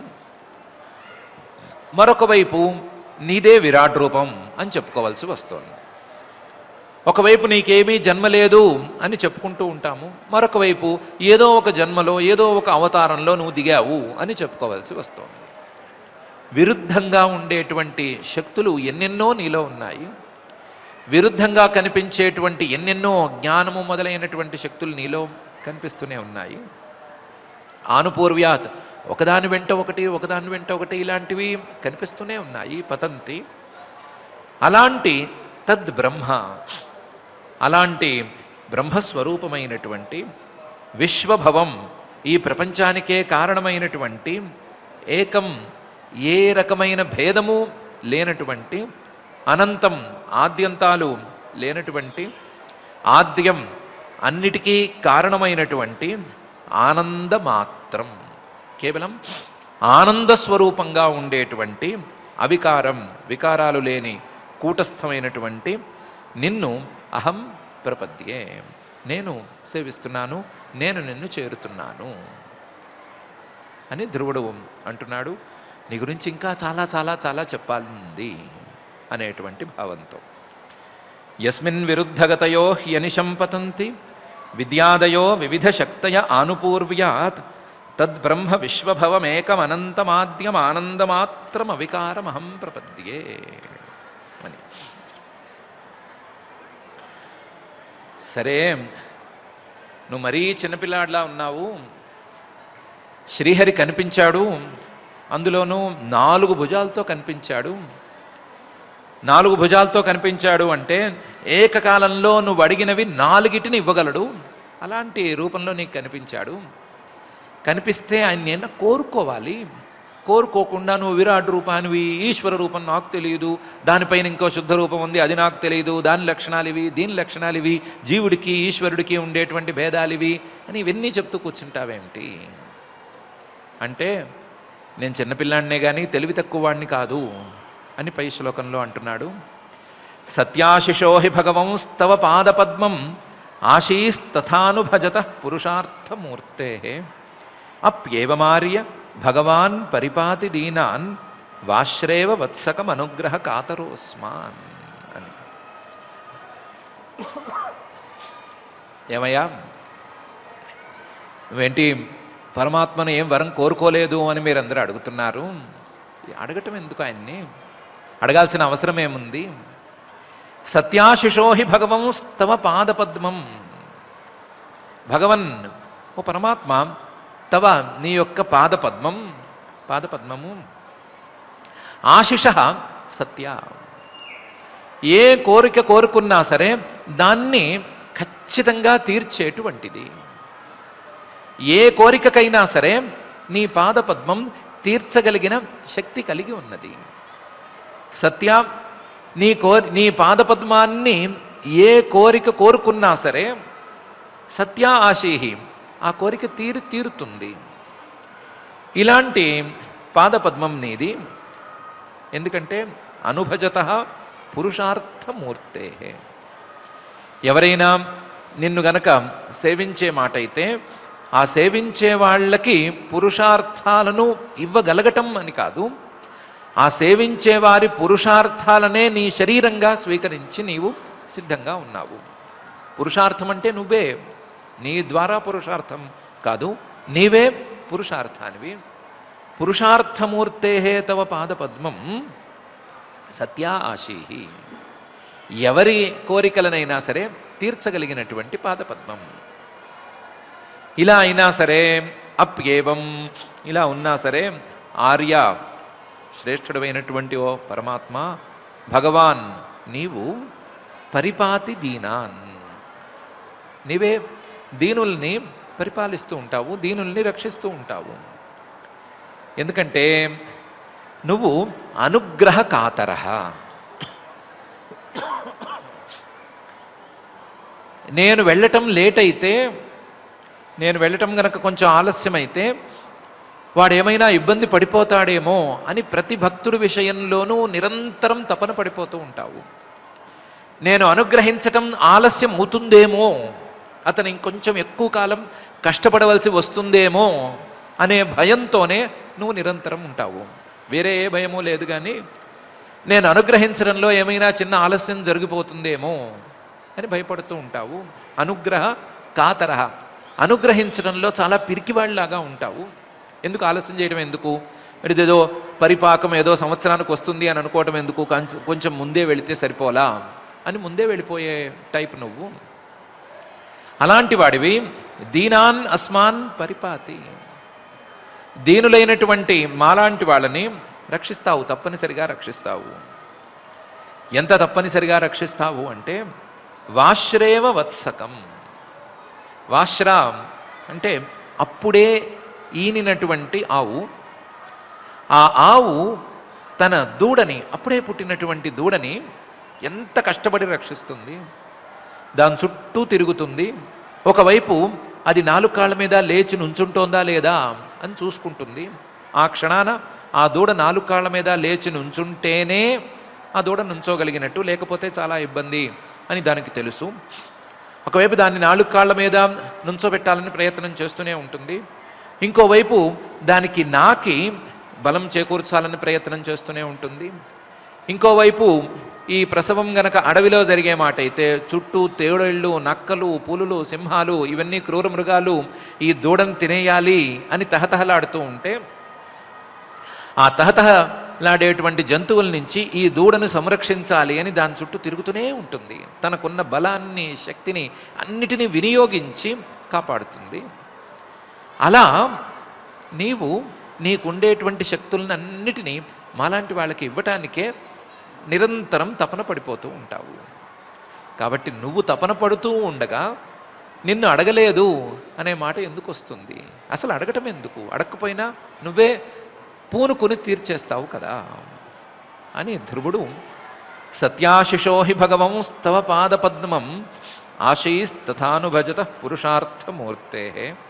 A: మరొక వైపు నీదే విరాట్ రూపం అని చెప్పుకోవాల్సి వస్తుంది ఒకవైపు నీకేమీ జన్మ లేదు అని చెప్పుకుంటూ ఉంటాము మరొక వైపు ఏదో ఒక జన్మలో ఏదో ఒక అవతారంలో నువ్వు దిగావు అని చెప్పుకోవాల్సి వస్తుంది విరుద్ధంగా ఉండేటువంటి శక్తులు ఎన్నెన్నో నీలో ఉన్నాయి విరుద్ధంగా కనిపించేటువంటి ఎన్నెన్నో జ్ఞానము మొదలైనటువంటి శక్తులు నీలో కనిపిస్తూనే ఉన్నాయి ఆనుపూర్వ్యాత్ ఒకదాని వెంట ఒకటి ఒకదాని వెంట ఒకటి ఇలాంటివి కనిపిస్తూనే ఉన్నాయి పతంతి అలాంటి తద్ బ్రహ్మ అలాంటి బ్రహ్మస్వరూపమైనటువంటి విశ్వభవం ఈ ప్రపంచానికే కారణమైనటువంటి ఏకం ఏ రకమైన భేదము లేనటువంటి అనంతం ఆద్యంతాలు లేనటువంటి ఆద్యం అన్నిటికీ కారణమైనటువంటి ఆనంద మాత్రం కేవలం ఆనంద స్వరూపంగా ఉండేటువంటి అవికారం వికారాలు లేని కూటస్థమైనటువంటి నిన్ను అహం ప్రపద్యే నేను సేవిస్తున్నాను నేను నిన్ను చేరుతున్నాను అని ధ్రువుడు అంటున్నాడు నీ గురించి ఇంకా చాలా చాలా చాలా చెప్పాలి అనేటువంటి భావంతో యస్మిన్ విరుద్ధగతయో హ్యనిశం పతంతి విద్యాదయో వివిధ శక్తయ ఆనుపూర్వ్యాత్ తద్బ్రహ్మ విశ్వభవమేకమనంతమాద్యమానందమాత్రం అవికారమహం ప్రపద్యే అని సరే నువ్వు మరీ చిన్నపిల్లాడిలా ఉన్నావు శ్రీహరి కనిపించాడు అందులోనూ నాలుగు భుజాలతో కనిపించాడు నాలుగు భుజాలతో కనిపించాడు అంటే ఏకకాలంలో నువ్వు అడిగినవి నాలుగిటిని ఇవ్వగలడు అలాంటి రూపంలో నీకు కనిపించాడు కనిపిస్తే ఆయన నిన్న కోరుకోవాలి కోరుకోకుండా నువ్వు విరాట్ రూపానివి ఈశ్వర రూపం నాకు తెలియదు దానిపైన ఇంకో శుద్ధ రూపం ఉంది అది నాకు తెలియదు దాని లక్షణాలు ఇవి దీని లక్షణాలు ఇవి జీవుడికి ఈశ్వరుడికి ఉండేటువంటి భేదాలు ఇవి అని ఇవన్నీ చెప్తూ కూర్చుంటావేమిటి అంటే నేను చిన్నపిల్లాడినే కానీ తెలివి తక్కువ వాడిని కాదు అని పై శ్లోకంలో అంటున్నాడు సత్యాశిషో హి భగవంస్తవ పాదపద్మం ఆశీస్తథానుభజత పురుషార్థమూర్తే అప్యేవమార్య భగవాన్ పరిపాతి దీనాన్ వాశ్రేవ వత్సకం అనుగ్రహ కాతరోస్మాన్ అని ఏమయ్యా ఏంటి పరమాత్మను ఏం వరం కోరుకోలేదు అని మీరందరూ అడుగుతున్నారు అడగటం ఎందుకు ఆయన్ని అడగాల్సిన అవసరం ఏముంది సత్యాశిషోహి భగవంస్తవ పాదపద్మం భగవన్ ఓ పరమాత్మ తవ నీ యొక్క పాదపద్మం పాదపద్మము ఆశిష సత్య ఏ కోరిక కోరుకున్నా సరే దాన్ని ఖచ్చితంగా తీర్చేటువంటిది ఏ కోరికకైనా సరే నీ పాదపద్మం తీర్చగలిగిన శక్తి కలిగి ఉన్నది సత్య నీ కో నీ పాదపద్మాన్ని ఏ కోరిక కోరుకున్నా సరే సత్య ఆశీహి ఆ కోరిక తీరు తీరుతుంది ఇలాంటి పాదపద్మం నీది ఎందుకంటే అనుభజత పురుషార్థమూర్తే ఎవరైనా నిన్ను గనక సేవించే మాట అయితే ఆ సేవించే వాళ్ళకి పురుషార్థాలను ఇవ్వగలగటం అని కాదు ఆ సేవించే వారి పురుషార్థాలనే నీ శరీరంగా స్వీకరించి నీవు సిద్ధంగా ఉన్నావు పురుషార్థం అంటే నువ్వే నీ ద్వారా పురుషార్థం కాదు నీవే పురుషార్థానివి పురుషార్థమూర్తే తవ పాదపద్మం సత్యా ఆశీహి ఎవరి కోరికలనైనా సరే తీర్చగలిగినటువంటి పాదపద్మం ఇలా అయినా సరే అప్యేవం ఇలా ఉన్నా సరే ఆర్య శ్రేష్ఠుడమైనటువంటి ఓ పరమాత్మ భగవాన్ నీవు పరిపాతి దీనాన్ నీవే దీనుల్ని పరిపాలిస్తూ ఉంటావు దీనుల్ని రక్షిస్తూ ఉంటావు ఎందుకంటే నువ్వు అనుగ్రహ కాతరహ నేను వెళ్ళటం లేట్ అయితే నేను వెళ్ళటం గనక కొంచెం ఆలస్యమైతే వాడు ఏమైనా ఇబ్బంది పడిపోతాడేమో అని ప్రతి భక్తుడి విషయంలోనూ నిరంతరం తపన పడిపోతూ ఉంటావు నేను అనుగ్రహించటం ఆలస్యం అవుతుందేమో అతను ఇంకొంచెం ఎక్కువ కాలం కష్టపడవలసి వస్తుందేమో అనే భయంతోనే నువ్వు నిరంతరం ఉంటావు వేరే ఏ భయమూ లేదు కానీ నేను అనుగ్రహించడంలో ఏమైనా చిన్న ఆలస్యం జరిగిపోతుందేమో అని భయపడుతూ ఉంటావు అనుగ్రహ కాతరహ అనుగ్రహించడంలో చాలా పిరికివాళ్ళలాగా ఉంటావు ఎందుకు ఆలస్యం చేయడం ఎందుకు మరి ఇదేదో పరిపాకం ఏదో సంవత్సరానికి వస్తుంది అని అనుకోవటం ఎందుకు కొంచెం కొంచెం ముందే వెళితే సరిపోలా అని ముందే వెళ్ళిపోయే టైప్ నువ్వు అలాంటి వాడివి దీనాన్ అస్మాన్ పరిపాతి దీనులైనటువంటి మాలాంటి వాళ్ళని రక్షిస్తావు తప్పనిసరిగా రక్షిస్తావు ఎంత తప్పనిసరిగా రక్షిస్తావు అంటే వాశ్రేవ వత్సకం వాశ్రా అంటే అప్పుడే ఈనినటువంటి ఆవు ఆ ఆవు తన దూడని అప్పుడే పుట్టినటువంటి దూడని ఎంత కష్టపడి రక్షిస్తుంది దాని చుట్టూ తిరుగుతుంది ఒకవైపు అది నాలుగు కాళ్ళ మీద లేచి నుంచుంటోందా లేదా అని చూసుకుంటుంది ఆ క్షణాన ఆ దూడ నాలుగు కాళ్ళ మీద లేచి నుంచుంటేనే ఆ దూడ నుంచోగలిగినట్టు లేకపోతే చాలా ఇబ్బంది అని దానికి తెలుసు ఒకవైపు దాన్ని నాలుగు కాళ్ళ మీద నుంచోబెట్టాలని ప్రయత్నం చేస్తూనే ఉంటుంది ఇంకోవైపు దానికి నాకి బలం చేకూర్చాలని ప్రయత్నం చేస్తూనే ఉంటుంది ఇంకోవైపు ఈ ప్రసవం గనక అడవిలో జరిగే మాట అయితే చుట్టూ తేడళ్ళు నక్కలు పులులు సింహాలు ఇవన్నీ క్రూర మృగాలు ఈ దూడను తినేయాలి అని తహతహలాడుతూ ఉంటే ఆ తహతహలాడేటువంటి జంతువుల నుంచి ఈ దూడను సంరక్షించాలి అని దాని చుట్టూ తిరుగుతూనే ఉంటుంది తనకున్న బలాన్ని శక్తిని అన్నిటినీ వినియోగించి కాపాడుతుంది అలా నీవు నీకుండేటువంటి శక్తులను అన్నిటినీ మాలాంటి వాళ్ళకి ఇవ్వటానికే నిరంతరం తపన పడిపోతూ ఉంటావు కాబట్టి నువ్వు తపన పడుతూ ఉండగా నిన్ను అడగలేదు అనే మాట ఎందుకు వస్తుంది అసలు అడగటం ఎందుకు అడగకపోయినా నువ్వే పూనుకొని తీర్చేస్తావు కదా అని ధ్రువుడు సత్యాశిషో హి భగవం స్తవ పాదపద్మం ఆశీస్తథానుభజత పురుషార్థమూర్తే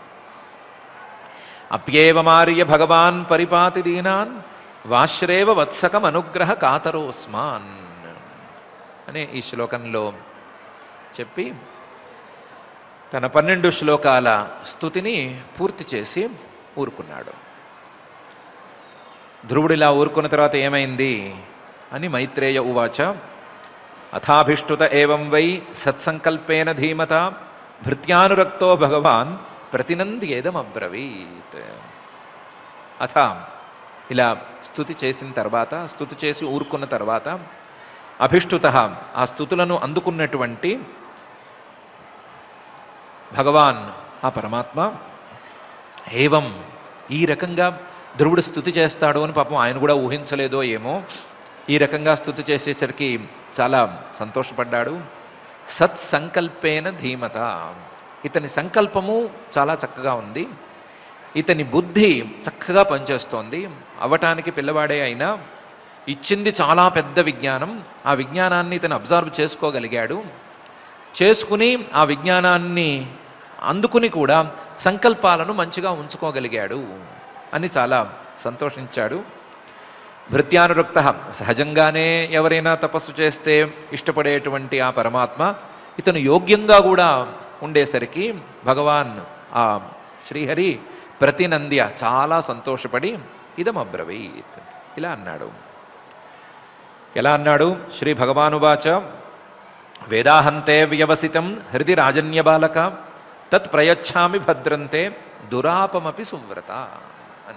A: అప్యేవమార్య భగవాన్ పరిపాతి దీనాన్ వాశ్రేవ వత్సకం అనుగ్రహ కాతరోస్మాన్ అనే ఈ శ్లోకంలో చెప్పి తన పన్నెండు శ్లోకాల స్థుతిని పూర్తి చేసి ఊరుకున్నాడు ధ్రువుడిలా ఊరుకున్న తర్వాత ఏమైంది అని మైత్రేయ ఉవాచ అథాభిష్టుత ఏవం వై సత్సంకల్పేన ధీమత భృత్యానురక్తో భగవాన్ ప్రతినంద్యేదమబ్రవీత్ అథ ఇలా స్థుతి చేసిన తర్వాత స్థుతి చేసి ఊరుకున్న తర్వాత అభిష్టుత ఆ స్థుతులను అందుకున్నటువంటి భగవాన్ ఆ పరమాత్మ ఏవం ఈ రకంగా ధ్రువుడు స్థుతి చేస్తాడు అని పాపం ఆయన కూడా ఊహించలేదో ఏమో ఈ రకంగా స్థుతి చేసేసరికి చాలా సంతోషపడ్డాడు సత్సంకల్పేన ధీమత ఇతని సంకల్పము చాలా చక్కగా ఉంది ఇతని బుద్ధి చక్కగా పనిచేస్తోంది అవటానికి పిల్లవాడే అయినా ఇచ్చింది చాలా పెద్ద విజ్ఞానం ఆ విజ్ఞానాన్ని ఇతను అబ్జర్వ్ చేసుకోగలిగాడు చేసుకుని ఆ విజ్ఞానాన్ని అందుకుని కూడా సంకల్పాలను మంచిగా ఉంచుకోగలిగాడు అని చాలా సంతోషించాడు భృత్యానురక్త సహజంగానే ఎవరైనా తపస్సు చేస్తే ఇష్టపడేటువంటి ఆ పరమాత్మ ఇతను యోగ్యంగా కూడా ఉండేసరికి భగవాన్ ఆ శ్రీహరి ప్రతినంద్య చాలా సంతోషపడి ఇదం అబ్రవీత్ ఇలా అన్నాడు ఎలా అన్నాడు శ్రీ భగవానువాచ వేదాహంతే వ్యవసితం హృది రాజన్యబాలక తత్ ప్రయచ్ఛామి భద్రంతే దురాపమపి సువ్రత అని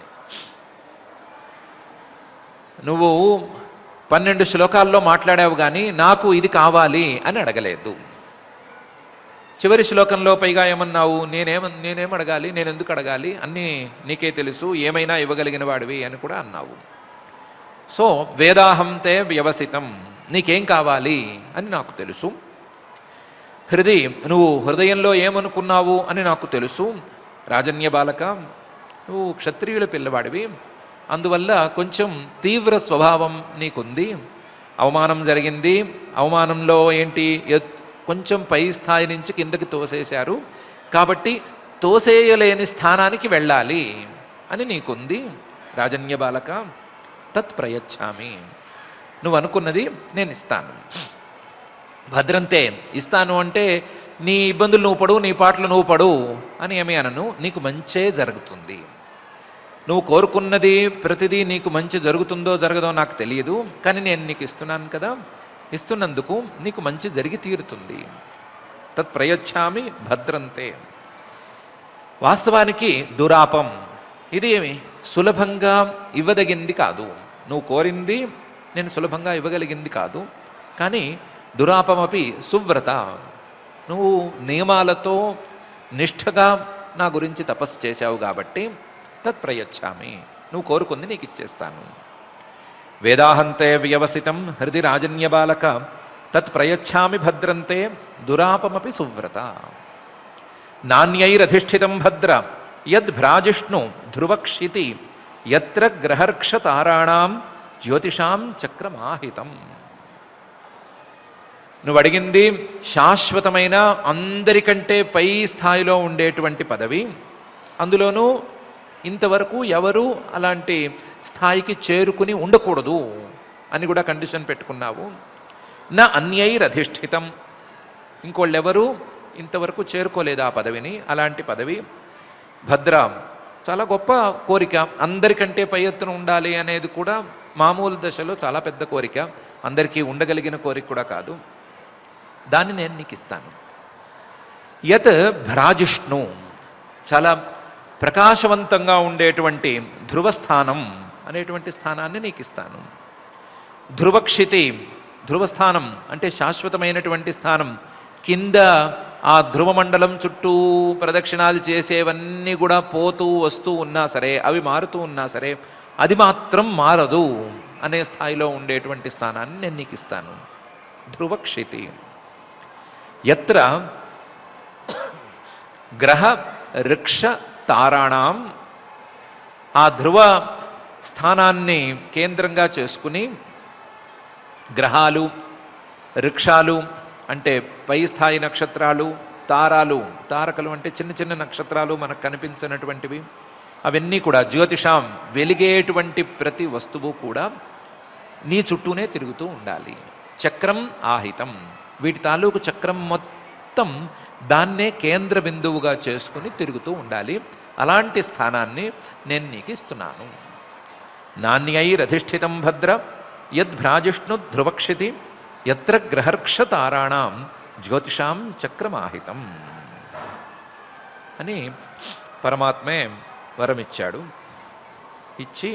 A: నువ్వు పన్నెండు శ్లోకాల్లో మాట్లాడావు కానీ నాకు ఇది కావాలి అని అడగలేదు చివరి శ్లోకంలో పైగా ఏమన్నావు నేనేమ నేనేం అడగాలి నేను ఎందుకు అడగాలి అన్నీ నీకే తెలుసు ఏమైనా ఇవ్వగలిగిన వాడివి అని కూడా అన్నావు సో వేదాహంతే వ్యవసితం నీకేం కావాలి అని నాకు తెలుసు హృది నువ్వు హృదయంలో ఏమనుకున్నావు అని నాకు తెలుసు రాజన్య బాలక నువ్వు క్షత్రియుల పిల్లవాడివి అందువల్ల కొంచెం తీవ్ర స్వభావం నీకుంది అవమానం జరిగింది అవమానంలో ఏంటి ఎత్- కొంచెం పై స్థాయి నుంచి కిందకి తోసేశారు కాబట్టి తోసేయలేని స్థానానికి వెళ్ళాలి అని నీకుంది రాజన్య బాలక తత్ ప్రయచ్ఛామి నువ్వు అనుకున్నది నేను ఇస్తాను భద్రంతే ఇస్తాను అంటే నీ ఇబ్బందులు నువ్వు పడు నీ పాటలు నువ్వు పడు అని ఏమి అనను నీకు మంచే జరుగుతుంది నువ్వు కోరుకున్నది ప్రతిదీ నీకు మంచి జరుగుతుందో జరగదో నాకు తెలియదు కానీ నేను నీకు ఇస్తున్నాను కదా ఇస్తున్నందుకు నీకు మంచి జరిగి తీరుతుంది తత్ ప్రయచ్ఛామి భద్రంతే వాస్తవానికి దురాపం ఇది ఏమి సులభంగా ఇవ్వదగింది కాదు నువ్వు కోరింది నేను సులభంగా ఇవ్వగలిగింది కాదు కానీ దురాపమపి సువ్రత నువ్వు నియమాలతో నిష్ఠగా నా గురించి తపస్సు చేశావు కాబట్టి తత్ ప్రయచ్ఛామి నువ్వు కోరుకుంది నీకు ఇచ్చేస్తాను వేదాహంతే వ్యవసితం హృది రాజన్యబాలక తత్ ప్రయచ్ఛామి భద్రంతే దురాపమపి సువ్రత నాణ్యైరధిష్ఠితం భద్ర యద్భ్రాజిష్ణు ధ్రువక్షితి ఎత్ర గ్రహర్క్ష తారాణం జ్యోతిషాం చక్రమాహితం నువ్వు అడిగింది శాశ్వతమైన అందరికంటే పై స్థాయిలో ఉండేటువంటి పదవి అందులోనూ ఇంతవరకు ఎవరు అలాంటి స్థాయికి చేరుకుని ఉండకూడదు అని కూడా కండిషన్ పెట్టుకున్నావు నా అన్యైరధిష్ఠితం ఇంకోళ్ళెవరూ ఇంతవరకు చేరుకోలేదు ఆ పదవిని అలాంటి పదవి భద్ర చాలా గొప్ప కోరిక అందరికంటే పై ఎత్తున ఉండాలి అనేది కూడా మామూలు దశలో చాలా పెద్ద కోరిక అందరికీ ఉండగలిగిన కోరిక కూడా కాదు దాన్ని నేను నీకు ఇస్తాను యత్ భ్రాజిష్ణు చాలా ప్రకాశవంతంగా ఉండేటువంటి ధ్రువస్థానం అనేటువంటి స్థానాన్ని నీకు ఇస్తాను ధ్రువక్షితి ధ్రువస్థానం అంటే శాశ్వతమైనటువంటి స్థానం కింద ఆ ధ్రువమండలం చుట్టూ ప్రదక్షిణాలు చేసేవన్నీ కూడా పోతూ వస్తూ ఉన్నా సరే అవి మారుతూ ఉన్నా సరే అది మాత్రం మారదు అనే స్థాయిలో ఉండేటువంటి స్థానాన్ని నేను నీకు ఇస్తాను ధ్రువక్షితి ఎత్ర గ్రహ వృక్ష తారాణం ఆ ధ్రువ స్థానాన్ని కేంద్రంగా చేసుకుని గ్రహాలు వృక్షాలు అంటే పై స్థాయి నక్షత్రాలు తారాలు తారకలు అంటే చిన్న చిన్న నక్షత్రాలు మనకు కనిపించినటువంటివి అవన్నీ కూడా జ్యోతిషాం వెలిగేటువంటి ప్రతి వస్తువు కూడా నీ చుట్టూనే తిరుగుతూ ఉండాలి చక్రం ఆహితం వీటి తాలూకు చక్రం మొత్తం దాన్నే కేంద్ర బిందువుగా చేసుకుని తిరుగుతూ ఉండాలి అలాంటి స్థానాన్ని నేను నీకు ఇస్తున్నాను నాణ్యైరధిష్ఠితం భద్ర యద్భ్రాజిష్ణు ధ్రువక్షితి ఎత్ర గ్రహర్క్ష తారాణం జ్యోతిషాం చక్రమాహితం అని పరమాత్మే వరమిచ్చాడు ఇచ్చి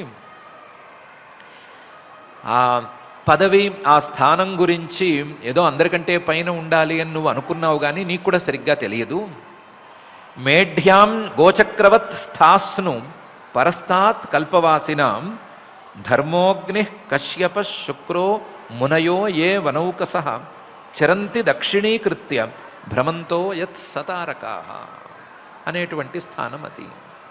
A: ఆ పదవి ఆ స్థానం గురించి ఏదో అందరికంటే పైన ఉండాలి అని నువ్వు అనుకున్నావు కానీ నీకు కూడా సరిగ్గా తెలియదు మేఢ్యాం గోచక్రవత్ స్థాస్ను పరస్తాత్ కల్పవాసినాం ధర్మోగ్ని కశ్యప శుక్రో మునయో ఏ వనౌకస చరంతి దక్షిణీకృత్య భ్రమంతో యత్ సతారకా అనేటువంటి స్థానం అది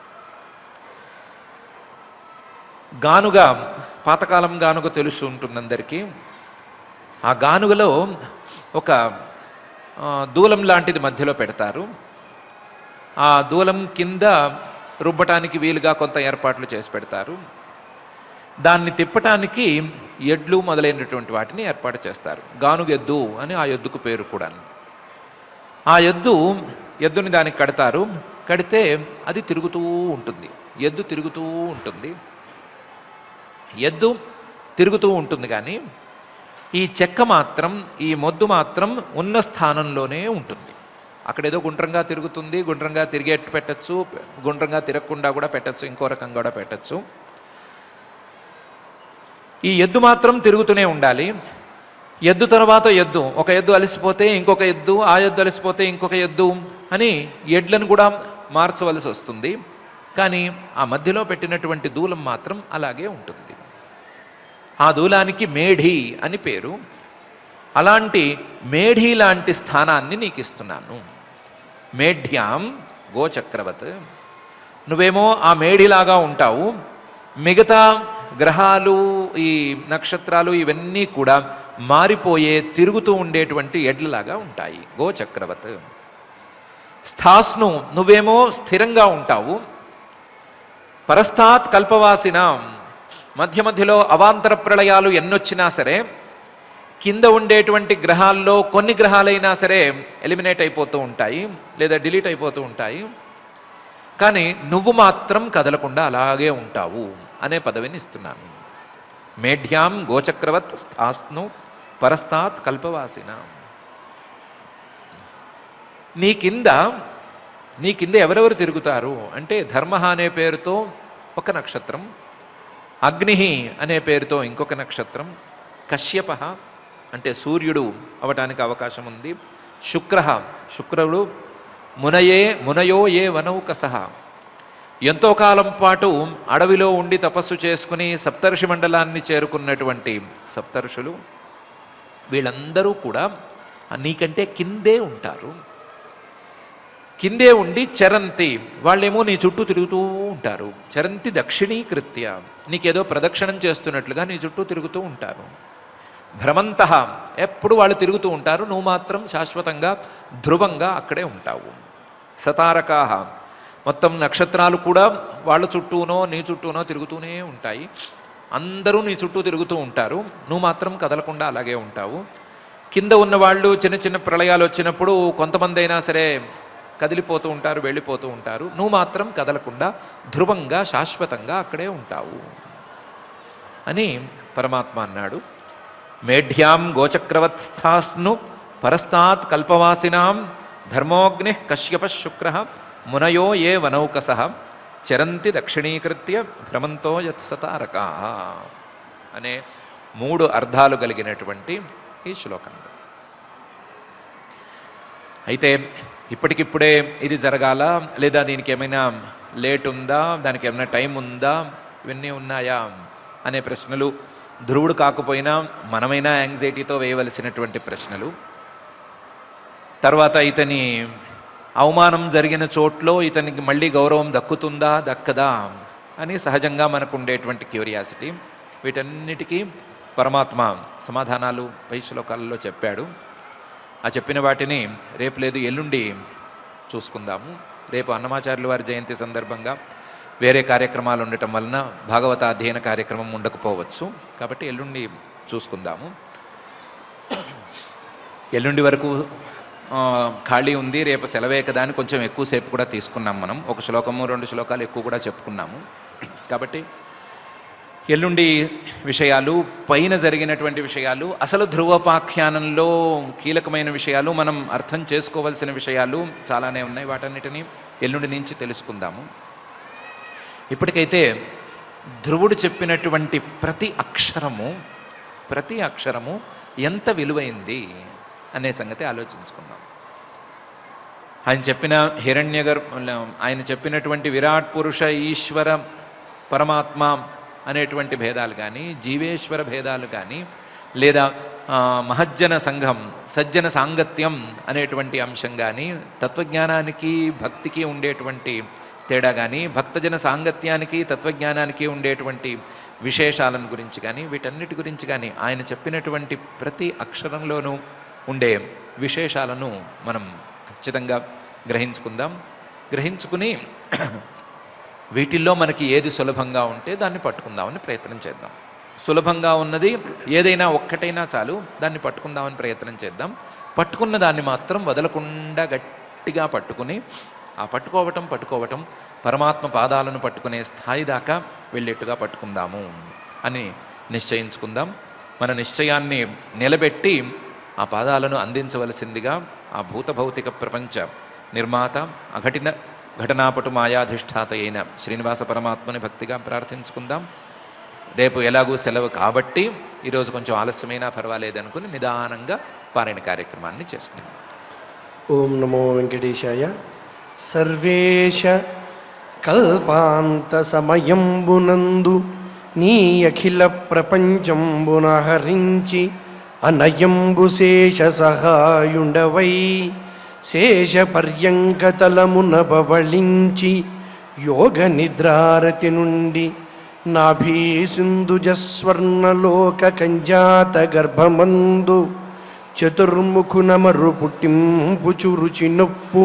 A: గానుగా పాతకాలం గానుగ తెలుసు ఉంటుంది అందరికీ ఆ గానుగలో ఒక ఆ, దూలం లాంటిది మధ్యలో పెడతారు ఆ దూలం కింద రుబ్బటానికి వీలుగా కొంత ఏర్పాట్లు చేసి పెడతారు దాన్ని తిప్పటానికి ఎడ్లు మొదలైనటువంటి వాటిని ఏర్పాటు చేస్తారు గానుగెద్దు అని ఆ ఎద్దుకు పేరు కూడా ఆ ఎద్దు ఎద్దుని దానికి కడతారు కడితే అది తిరుగుతూ ఉంటుంది ఎద్దు తిరుగుతూ ఉంటుంది ఎద్దు తిరుగుతూ ఉంటుంది కానీ ఈ చెక్క మాత్రం ఈ మొద్దు మాత్రం ఉన్న స్థానంలోనే ఉంటుంది అక్కడ ఏదో గుండ్రంగా తిరుగుతుంది గుండ్రంగా తిరిగేట్టు పెట్టచ్చు గుండ్రంగా తిరగకుండా కూడా పెట్టచ్చు ఇంకో రకంగా కూడా పెట్టచ్చు ఈ ఎద్దు మాత్రం తిరుగుతూనే ఉండాలి ఎద్దు తర్వాత ఎద్దు ఒక ఎద్దు అలసిపోతే ఇంకొక ఎద్దు ఆ ఎద్దు అలసిపోతే ఇంకొక ఎద్దు అని ఎడ్లను కూడా మార్చవలసి వస్తుంది కానీ ఆ మధ్యలో పెట్టినటువంటి దూలం మాత్రం అలాగే ఉంటుంది ఆ దూలానికి మేఢి అని పేరు అలాంటి మేఢి లాంటి స్థానాన్ని నీకు ఇస్తున్నాను మేఢ్యాం గోచక్రవత్ నువ్వేమో ఆ మేఢిలాగా ఉంటావు మిగతా గ్రహాలు ఈ నక్షత్రాలు ఇవన్నీ కూడా మారిపోయే తిరుగుతూ ఉండేటువంటి ఎడ్లలాగా ఉంటాయి గోచక్రవత్ స్థాస్ను నువ్వేమో స్థిరంగా ఉంటావు పరస్తాత్ కల్పవాసిన మధ్య మధ్యలో అవాంతర ప్రళయాలు ఎన్నొచ్చినా సరే కింద ఉండేటువంటి గ్రహాల్లో కొన్ని గ్రహాలైనా సరే ఎలిమినేట్ అయిపోతూ ఉంటాయి లేదా డిలీట్ అయిపోతూ ఉంటాయి కానీ నువ్వు మాత్రం కదలకుండా అలాగే ఉంటావు అనే పదవిని ఇస్తున్నాను మేఢ్యాం గోచక్రవత్ స్థాస్ను పరస్తాత్ కల్పవాసిన నీ కింద నీ కింద ఎవరెవరు తిరుగుతారు అంటే ధర్మ అనే పేరుతో ఒక నక్షత్రం అగ్ని అనే పేరుతో ఇంకొక నక్షత్రం కశ్యప అంటే సూర్యుడు అవటానికి అవకాశం ఉంది శుక్ర శుక్రుడు మునయే మునయో ఏ వనౌకస ఎంతో కాలం పాటు అడవిలో ఉండి తపస్సు చేసుకుని సప్తర్షి మండలాన్ని చేరుకున్నటువంటి సప్తర్షులు వీళ్ళందరూ కూడా నీకంటే కిందే ఉంటారు కిందే ఉండి చరంతి వాళ్ళేమో నీ చుట్టూ తిరుగుతూ ఉంటారు చరంతి దక్షిణీకృత్య నీకేదో ప్రదక్షిణం చేస్తున్నట్లుగా నీ చుట్టూ తిరుగుతూ ఉంటారు భ్రమంత ఎప్పుడు వాళ్ళు తిరుగుతూ ఉంటారు నువ్వు మాత్రం శాశ్వతంగా ధ్రువంగా అక్కడే ఉంటావు సతారకా మొత్తం నక్షత్రాలు కూడా వాళ్ళ చుట్టూనో నీ చుట్టూనో తిరుగుతూనే ఉంటాయి అందరూ నీ చుట్టూ తిరుగుతూ ఉంటారు నువ్వు మాత్రం కదలకుండా అలాగే ఉంటావు కింద ఉన్న వాళ్ళు చిన్న చిన్న ప్రళయాలు వచ్చినప్పుడు కొంతమంది అయినా సరే కదిలిపోతూ ఉంటారు వెళ్ళిపోతూ ఉంటారు నువ్వు మాత్రం కదలకుండా ధ్రువంగా శాశ్వతంగా అక్కడే ఉంటావు అని పరమాత్మ అన్నాడు మేఢ్యాం గోచక్రవత్ స్థాస్ను పరస్తాత్ కల్పవాసినాం ధర్మోగ్ని కశ్యప శుక్ర మునయో ఏ వనౌకస చరంతి దక్షిణీకృత్య భ్రమంతో యత్సతారకా అనే మూడు అర్థాలు కలిగినటువంటి ఈ శ్లోకంలో అయితే ఇప్పటికిప్పుడే ఇది జరగాల లేదా దీనికి ఏమైనా లేట్ ఉందా దానికి ఏమైనా టైం ఉందా ఇవన్నీ ఉన్నాయా అనే ప్రశ్నలు ధ్రువుడు కాకపోయినా మనమైనా యాంగ్జైటీతో వేయవలసినటువంటి ప్రశ్నలు తర్వాత ఇతని అవమానం జరిగిన చోట్లో ఇతనికి మళ్ళీ గౌరవం దక్కుతుందా దక్కదా అని సహజంగా మనకు ఉండేటువంటి క్యూరియాసిటీ వీటన్నిటికీ పరమాత్మ సమాధానాలు పై శ్లోకాలలో చెప్పాడు ఆ చెప్పిన వాటిని రేపు లేదు ఎల్లుండి చూసుకుందాము రేపు అన్నమాచార్యుల వారి జయంతి సందర్భంగా వేరే కార్యక్రమాలు ఉండటం వలన భాగవత అధ్యయన కార్యక్రమం ఉండకపోవచ్చు కాబట్టి ఎల్లుండి చూసుకుందాము ఎల్లుండి వరకు ఆ, ఖాళీ ఉంది రేపు సెలవే కదా అని కొంచెం ఎక్కువసేపు కూడా తీసుకున్నాం మనం ఒక శ్లోకము రెండు శ్లోకాలు ఎక్కువ కూడా చెప్పుకున్నాము కాబట్టి ఎల్లుండి విషయాలు పైన జరిగినటువంటి విషయాలు అసలు ధ్రువోపాఖ్యానంలో కీలకమైన విషయాలు మనం అర్థం చేసుకోవలసిన విషయాలు చాలానే ఉన్నాయి వాటన్నిటినీ ఎల్లుండి నుంచి తెలుసుకుందాము ఇప్పటికైతే ధ్రువుడు చెప్పినటువంటి ప్రతి అక్షరము ప్రతి అక్షరము ఎంత విలువైంది అనే సంగతి ఆలోచించుకుందాం ఆయన చెప్పిన హిరణ్యగర్ ఆయన చెప్పినటువంటి విరాట్ పురుష ఈశ్వర పరమాత్మ అనేటువంటి భేదాలు కానీ జీవేశ్వర భేదాలు కానీ లేదా ఆ, మహజ్జన సంఘం సజ్జన సాంగత్యం అనేటువంటి అంశం కానీ తత్వజ్ఞానానికి భక్తికి ఉండేటువంటి తేడా కానీ భక్తజన సాంగత్యానికి తత్వజ్ఞానానికి ఉండేటువంటి విశేషాలను గురించి కానీ వీటన్నిటి గురించి కానీ ఆయన చెప్పినటువంటి ప్రతి అక్షరంలోనూ ఉండే విశేషాలను మనం ఖచ్చితంగా గ్రహించుకుందాం గ్రహించుకుని వీటిల్లో మనకి ఏది సులభంగా ఉంటే దాన్ని పట్టుకుందామని ప్రయత్నం చేద్దాం సులభంగా ఉన్నది ఏదైనా ఒక్కటైనా చాలు దాన్ని పట్టుకుందామని ప్రయత్నం చేద్దాం పట్టుకున్న దాన్ని మాత్రం వదలకుండా గట్టిగా పట్టుకుని ఆ పట్టుకోవటం పట్టుకోవటం పరమాత్మ పాదాలను పట్టుకునే స్థాయి దాకా వెళ్ళేట్టుగా పట్టుకుందాము అని నిశ్చయించుకుందాం మన నిశ్చయాన్ని నిలబెట్టి ఆ పాదాలను అందించవలసిందిగా ఆ భూత భౌతిక ప్రపంచ నిర్మాత అఘటిన ఘటనాపటు మాయాధిష్ఠాత అయిన శ్రీనివాస పరమాత్మని భక్తిగా ప్రార్థించుకుందాం రేపు ఎలాగూ సెలవు కాబట్టి ఈరోజు కొంచెం ఆలస్యమైనా పర్వాలేదు అనుకుని నిదానంగా పారాయణ కార్యక్రమాన్ని చేసుకుందాం
B: ఓం నమో వెంకటేశాయ సర్వేశ కల్పాంతసమయంబునందు నీ అఖిల ప్రపంచంబున హరించి అనయంబు శేష సహాయుండవై శేష పర్యంకతలమున పవళించి యోగ నిద్రారతి నుండి నాభీసింధుజస్వర్ణలోక కంజాత గర్భమందు చతుర్ముఖునమరు పుట్టింపుచు రుచి నొప్పు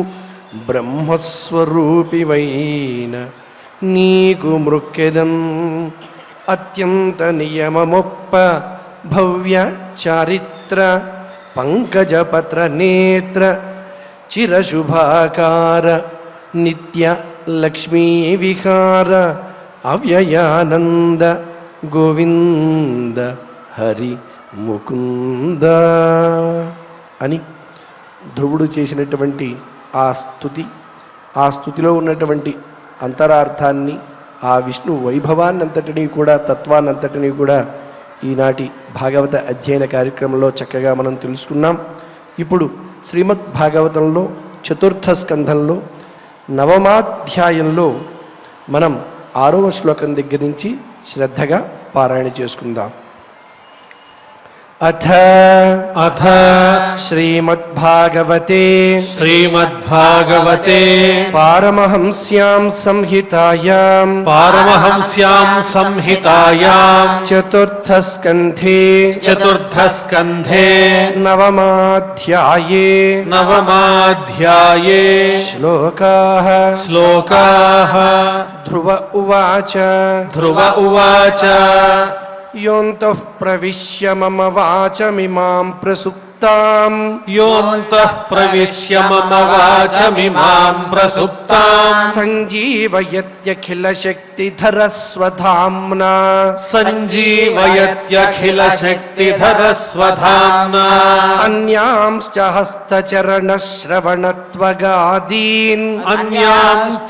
B: బ్రహ్మస్వరూపివైన నీకు మృక్కెదన్ అత్యంత నియమమొప్ప భవ్య చారిత్ర పంకజపత్ర నేత్ర చిరశుభాకార నిత్య లక్ష్మీ విహార అవ్యయానంద గోవింద హరి ముకుంద అని ధ్రువుడు చేసినటువంటి ఆ స్థుతి ఆ స్థుతిలో ఉన్నటువంటి అంతరార్థాన్ని ఆ విష్ణు వైభవాన్నంతటినీ కూడా తత్వాన్నంతటినీ కూడా ఈనాటి భాగవత అధ్యయన కార్యక్రమంలో చక్కగా మనం తెలుసుకున్నాం ఇప్పుడు శ్రీమద్ భాగవతంలో చతుర్థ స్కంధంలో నవమాధ్యాయంలో మనం ఆరవ శ్లోకం దగ్గర నుంచి శ్రద్ధగా పారాయణ చేసుకుందాం अथ
C: अथ
B: श्रीमद्भागवते
C: श्रीमद्भागवते
B: पारमहंस्यां संहितायां
C: पारमहंस्यां संहितायां
B: चतुर्थस्कन्धे
C: चतुर्थस्कन्धे
B: नवमाध्याये
C: नवमाध्याये
B: श्लोकाः
C: श्लोकाः
B: ध्रुव उवाच
C: ध्रुव उवाच
B: योऽन्तः प्रविश्य मम वाचमिमां प्रसुप्ताम्
C: योऽन्तः प्रविश्य मम वाचमिमां प्रसुप्ताम्
B: सञ्जीवयत्यखिलशक्तिधरस्वधाम्ना
C: सञ्जीवयत्यखिलशक्तिधरस्वधाम्ना
B: अन्यांश्च हस्तचरणश्रवणत्वगादीन्
C: अन्यांश्च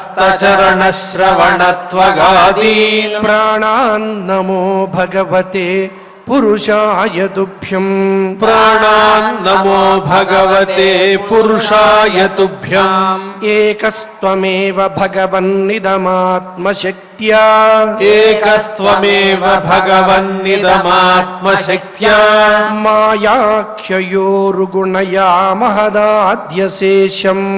C: हस्तचरणश्रवणत्वगादीन्
B: प्राणान्नमो भगवते पुरुषाय तुभ्यम्
C: प्राणान् नमो भगवते पुरुषाय तुभ्यम्
B: एकस्त्वमेव भगवन्निदमात्मशक्त्या
C: एकस्त्वमेव भगवन्निदमात्मशक्त्या
B: मायाख्ययोरुगुणया महदाद्यशेषम्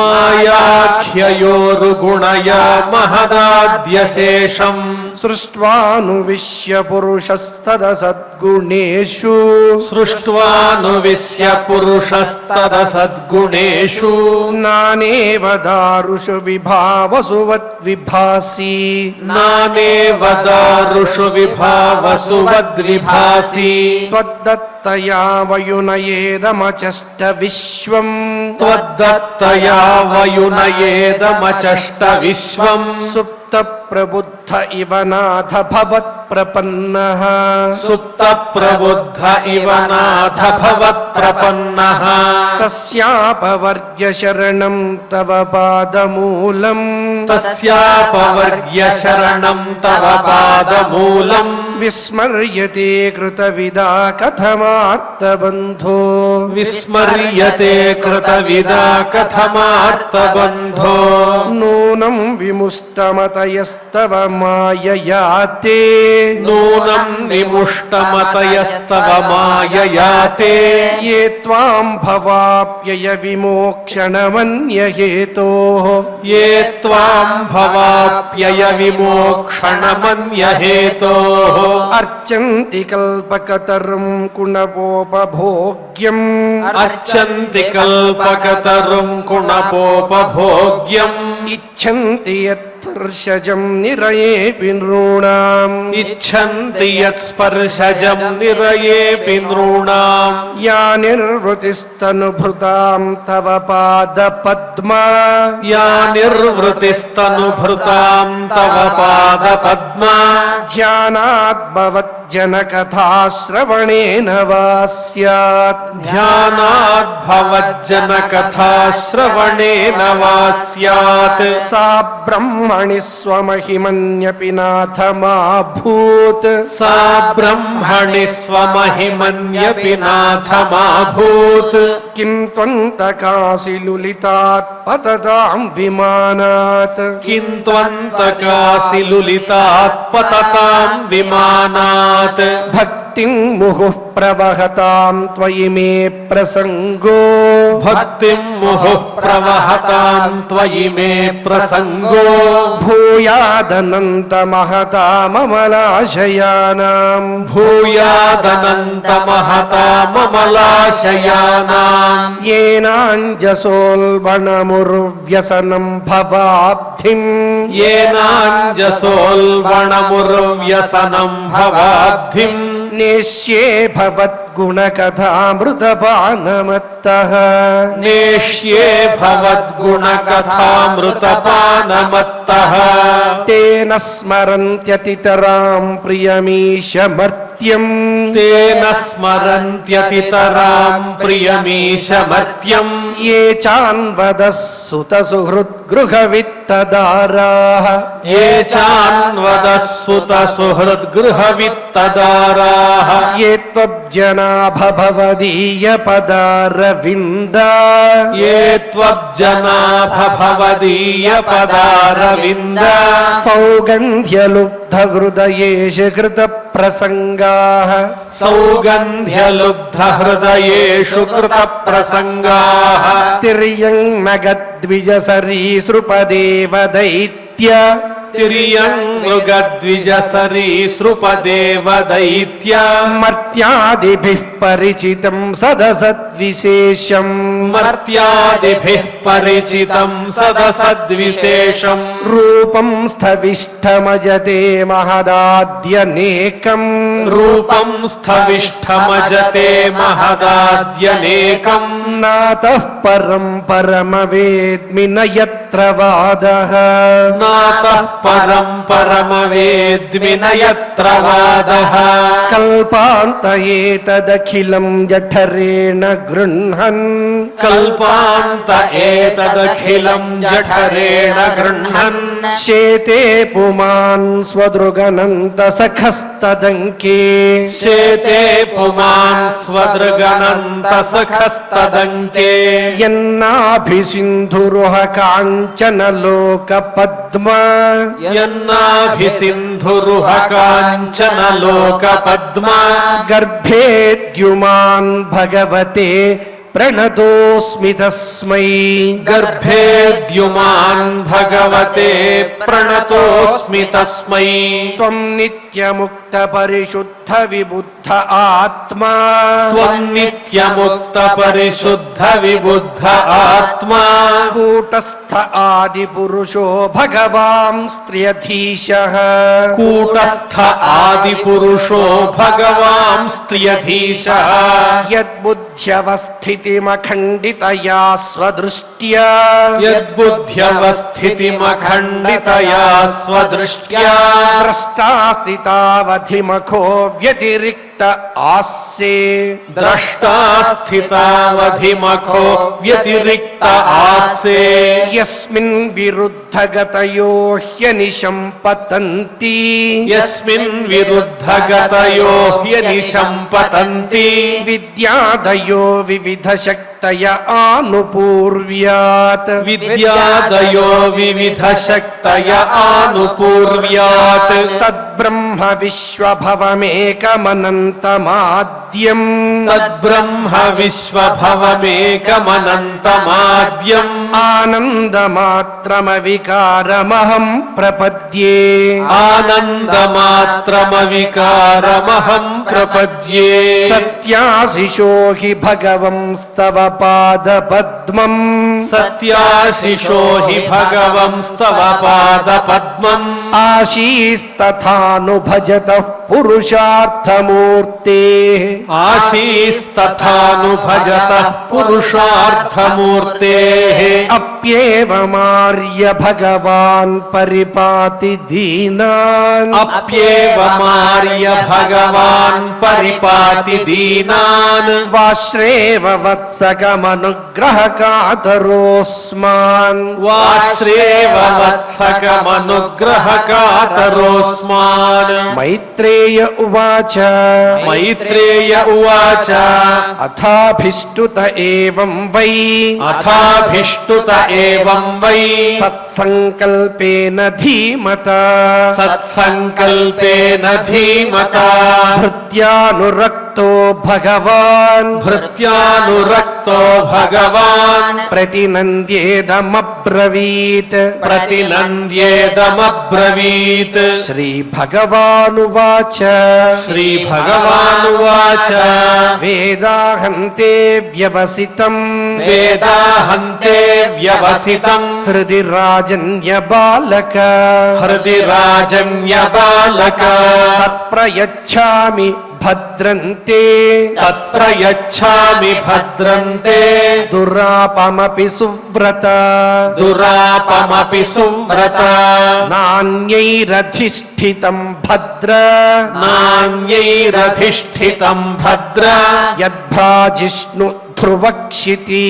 C: मायाख्ययोरुगुणया महदाद्यशेषम्
B: सृष्ट्वानुविश्य पुरुषस्तदसद्गुणेषु
C: सृष्ट्वानुविश्य पुरुषस्तदसद्गुणेषु
B: नानेव दारुषु विभावसुवद्विभासि
C: नानेव दारुषु विभावसुवद्विभासि
B: त्वद्दत्तया वयुनयेदमचष्ट विश्वम्
C: त्वद्दत्तया वयुनयेदमचष्ट विश्वम्
B: सुप्तप्रबुद्ध इव नाथ भवत्प्रपन्नः
C: सुप्तप्रबुद्ध इव नाथ भवत्प्रपन्नः
B: तस्यापवर्ग्य शरणं तव पादमूलम्
C: तस्यापवर्ग्य शरणम् तव पादमूलम्
B: विस्मर्यते कृतविदा कथमार्तबन्धो
C: विस्मर्यते कृतविदा कथमार्तबन्धो
B: नूनं विमुष्टमतयस्तव मायया ते
C: नूनम् विमुष्टमतयस्तव मायया ते
B: ये त्वां भवाप्यय विमोक्षणमन्यहेतोः
C: ये त्वाम् भवाप्यय विमोक्षणमन्यहेतोः
B: अर्चन्ति कल्पकतरुं कुणपोपभोग्यम्
C: अर्चन्ति कल्पकतरुम् कुणपोपभोग्यम्
B: इच्छन्ति यत्पर्षजं निरयेऽपि नॄणाम्
C: इच्छन्ति यत्स्पर्शजम् निरयेऽपि नॄणाम्
B: या निर्वृतिस्तनुभृतां तव पादपद्मा
C: या निर्वृतिस्तनुभृताम् तव पादपद्मा
B: ध्यानात् भवज्जनकथाश्रवणेन वा स्यात्
C: ध्यानाद्भवज्जनकथाश्रवणेन वा स्यात्
B: सा ब्रह्मणि स्वमहिमन्यपि नाथमाभूत्
C: सा ब्रह्मणि स्वमहिमन्यपि नाथमाभूत्
B: किं त्वन्तकासि लुलितात् पततां विमानात्
C: किं त्वन्तकासि लुलितात् पतताम् विमानात्
B: भक्तिं मुहुः प्रवहतां त्वयि मे प्रसङ्गो
C: भक्तिम् मुहुः प्रवहताम् त्वयि मे प्रसङ्गो
B: भूयादनन्तमहताममलाशयानाम्
C: भूयादनन्तमहताममलाशयानाम्
B: येनाञ्जसोल्बणमुर्व्यसनं भवाब्धिम्
C: येनाञ्जसोल्बणमुर्व्यसनम् भवाब्धिम्
B: नेष्ये भवद्गुणकथामृतपानमत्तः
C: नेष्ये भवद्गुणकथामृतपानमत्तः
B: तेन स्मरन्त्यतितरां प्रियमीशमर्त्यम्
C: तेन स्मरन्त्यतितराम् प्रियमीशमर्त्यम्
B: ये चान्वदः सुतसुहृद्गृहवित्तदाराः
C: ये चान्वदः सुतसुहृद्गृहवित्तदाराः
B: ये त्वब्जनाभ भवदीयपदारविन्दा
C: ये त्वब्जनाभ भवदीयपदारविन्द
B: सौगन्ध्यलुब्धहृदयेषु कृतप्रसङ्गाः
C: सौगन्ध्यलुब्धहृदयेषु कृतप्रसङ्गाः
B: तिर्यङ्नगद्विजसरीसृपदेव दैत्य
C: तिर्यङ्मृगद्विजसरीसृपदेव दैत्य
B: मर्त्यादिभिः परिचितम् सदसद्विशेषम्
C: मर्त्यादिभिः परिचितम् सदसद्विशेषम्
B: रूपम् स्थविष्ठमजते महदाद्यनेकम्
C: रूपम् स्थविष्ठमजते महदाद्यनेकम्
B: नातः परम् परमवेद्मि न यत्र वादः
C: नातः परम् परमवेद्मि न यत्र वादः
B: कल्पान्त एतदखिलम् जठरेण गृह्णन्
C: कल्पान्त एतदखिलम् जठरेण गृह्णन्
B: शेते पुमान् स्वदृगनन्तसखस्तदङ्के
C: शेते पुमान् स्वदृगनन्तसखस्तदङ्के
B: यन्नाभिसिन्धुरुह काञ्चन लोकपद्म
C: यन्नाभिसिन्धुरुह काञ्चन लोकपद्मा
B: गर्भेद्युमान् भगवते प्रणतोऽस्मि तस्मै
C: गर्भेद्युमान् भगवते प्रणतोऽस्मि तस्मै
B: त्वम् नित्यमुक्तपरिशुद्धविबुद्ध आत्मा
C: त्वम् नित्यमुक्तपरिशुद्धविबुद्ध आत्मा
B: कूटस्थ आदिपुरुषो भगवान् स्त्रियधीशः
C: कूटस्थ आदिपुरुषो भगवान् स्त्रियधीशः
B: यद्बुद्ध्यवस्थितिमखण्डितया स्वदृष्ट्या
C: यद्बुद्ध्यवस्थितिमखण्डितया स्वदृष्ट्या
B: द्रष्टास्ति तावधिमखो व्यतिरिक्त आस्ये
C: द्रष्टा स्थितावधिमखो व्यतिरिक्त आसे
B: यस्मिन् विरुद्धगतयो ह्यनिशं पतन्ति
C: यस्मिन् विरुद्धगतयो ह्यनिशम् पतन्ति
B: विद्यादयो विविधशक्तय आनुपूर्व्यात्
C: विद्यादयो विविधशक्तय आनुपूर्व्यात्
B: तद्ब्रह्म विश्वभवमेकमनन्तमाद्यम्
C: तद्ब्रह्म विश्वभवमेकमनन्तमाद्यम्
B: आनन्दमात्रमविकारमहं प्रपद्ये
C: आनन्दमात्रमविकारमहम् प्रपद्ये
B: सत्याशिषो हि भगवंस्तव पादपद्मम्
C: सत्याशिषो हि भगवंस्तव पादपद्मम्
B: आशीस्तथानुभजतः पुरुषार्थमूर्तेः
C: आशीस्तथानुभजतः पुरुषार्थमूर्तेः
B: अप्येवमार्य भगवान् परिपाति दीनान्
C: अप्येवमार्य भगवान् परिपाति दीनान्
B: वाश्रेव वत्सकमनुग्रहकातरोऽस्मान्
C: वाश्रेव वत्सकमनुग्रहकातरोऽस्मान्
B: मैत्रेय उवाच
C: मैत्रेय उवाच
B: अथाभिष्टुत एवं वै
C: अथाभिष्टुत एवं वै
B: सत्सङ्कल्पेन धीमता
C: सत्सङ्कल्पेन धीमता
B: भृत्यानुरक्तो भगवान्
C: भृत्यानुरक्तो भगवान्
B: प्रतिनन्द्येदमब्रवीत्
C: प्रतिनन्द्येदमब्रवीत्
B: श्रीभगवानुवाच
C: श्रीभगवानुवाच
B: वेदाहन्ते व्यवसितम्
C: वेदाहन्ते व्यवसितम्
B: हृदि राजन्यबालक
C: हृदि राजन्यबालक
B: तत्प्रयच्छामि भद्रन्ते
C: तत्प्रयच्छामि भद्रन्ते
B: दुरापमपि सुव्रत
C: दुरापमपि सुव्रत
B: नान्यैरधिष्ठितम् भद्र
C: नान्यैरधिष्ठितम् भद्र
B: यद्भ्राजिष्णु ధ్రువక్షితి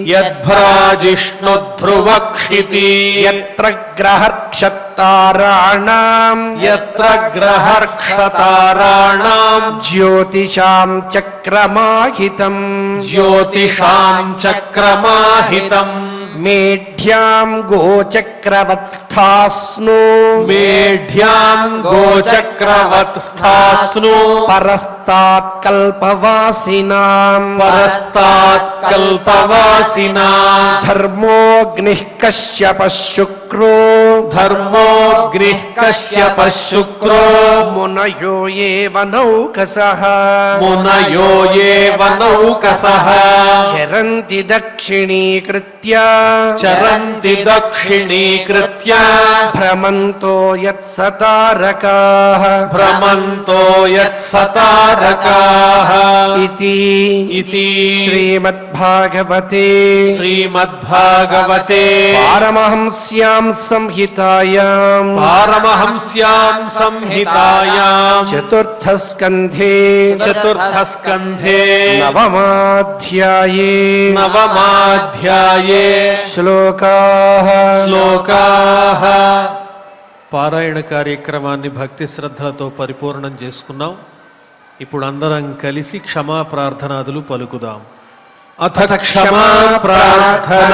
C: యద్భ్రాజిష్ణుధ్రువక్షితి
B: యత్ర గ్రహక్షత్తారాణం
C: యత్ర గ్రహర్క్షతారాణాం
B: జ్యోతిషాం చక్రమాహితం
C: జ్యోతిషాం చక్రమాహితం
B: మేఢ్యాం గోచక్రవత్స్థాస్ను
C: మేఢ్యాం గోచక్రవత్స్థాస్ను
B: పరస్తాత్ కల్పవాసినాం
C: పరస్తాత్ కల్పవాసినా
B: ధర్మోగ్నిః కశ్యప శుక్రో
C: ధర్మోగ్నిః కశ్యప శుక్రో
B: మునయో ఏవ నౌకసః
C: మునయో ఏవ నౌకసః
B: చరంతి దక్షిణీకృత్య
C: చరంతి దక్షిణీకృత్య
B: భ్రమంతో యత్సతారకాః
C: భ్రమంతో యత్సతారకాః
B: ఇతి
C: ఇతి
B: శ్రీమద్భాగవతే
C: శ్రీమద్భాగవతే
B: పారమహంస్యాం సంహితాయాం
C: పారమహంస్యాం సంహితాయాం
B: చతుర్థస్కంధే
C: చతుర్థస్కంధే
B: నవమాధ్యాయే
C: నవమాధ్యాయే
B: శ్లోకాః
C: శ్లోకాః పారాయణ కార్యక్రమాన్ని భక్తి శ్రద్ధలతో పరిపూర్ణం చేసుకున్నాం ఇప్పుడు అందరం కలిసి క్షమా ప్రార్థనాదులు పలుకుదాం అథ క్షమా ప్రార్థన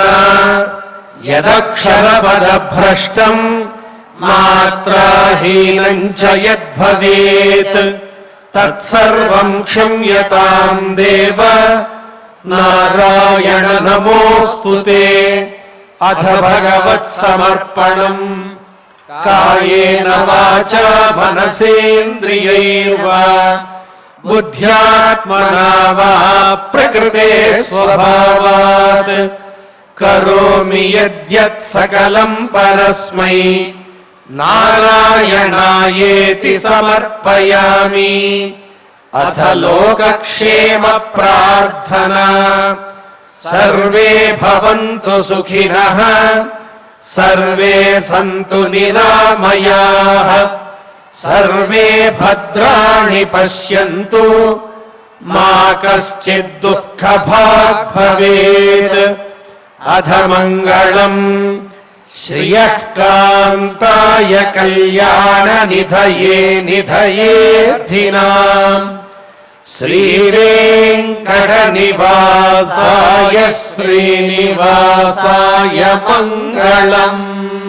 C: యదక్షరపదభ్రష్టం మాత్రాహీనం చ యద్భవేత్ తత్సర్వం క్షమ్యతాం దేవ నారాయణ నమోऽस्तु ते అథ భగవత్సమర్పణం కాయేన వాచా మనసేంద్రియైర్వా బుద్ధ్యాత్మనా వా ప్రకృతే స్వభావాత్ కరోమి యద్యత్ సకలం పరస్మై నారాయణాయేతి సమర్పయామి అథ లోకక్షేమ ప్రార్థనా సర్వే భవంతు సుఖినః సర్వే సంతు నిరామయాః సర్వే భద్రాణి పశ్యంతు మా కశ్చిద్ దుఃఖభాగ్ భవేత్ అథ మంగళం శ్రియః కాంతాయ కళ్యాణ నిధయే నిధయేర్థినాం శ్రీవేంకటనివాసాయ శ్రీనివాసాయ మంగళం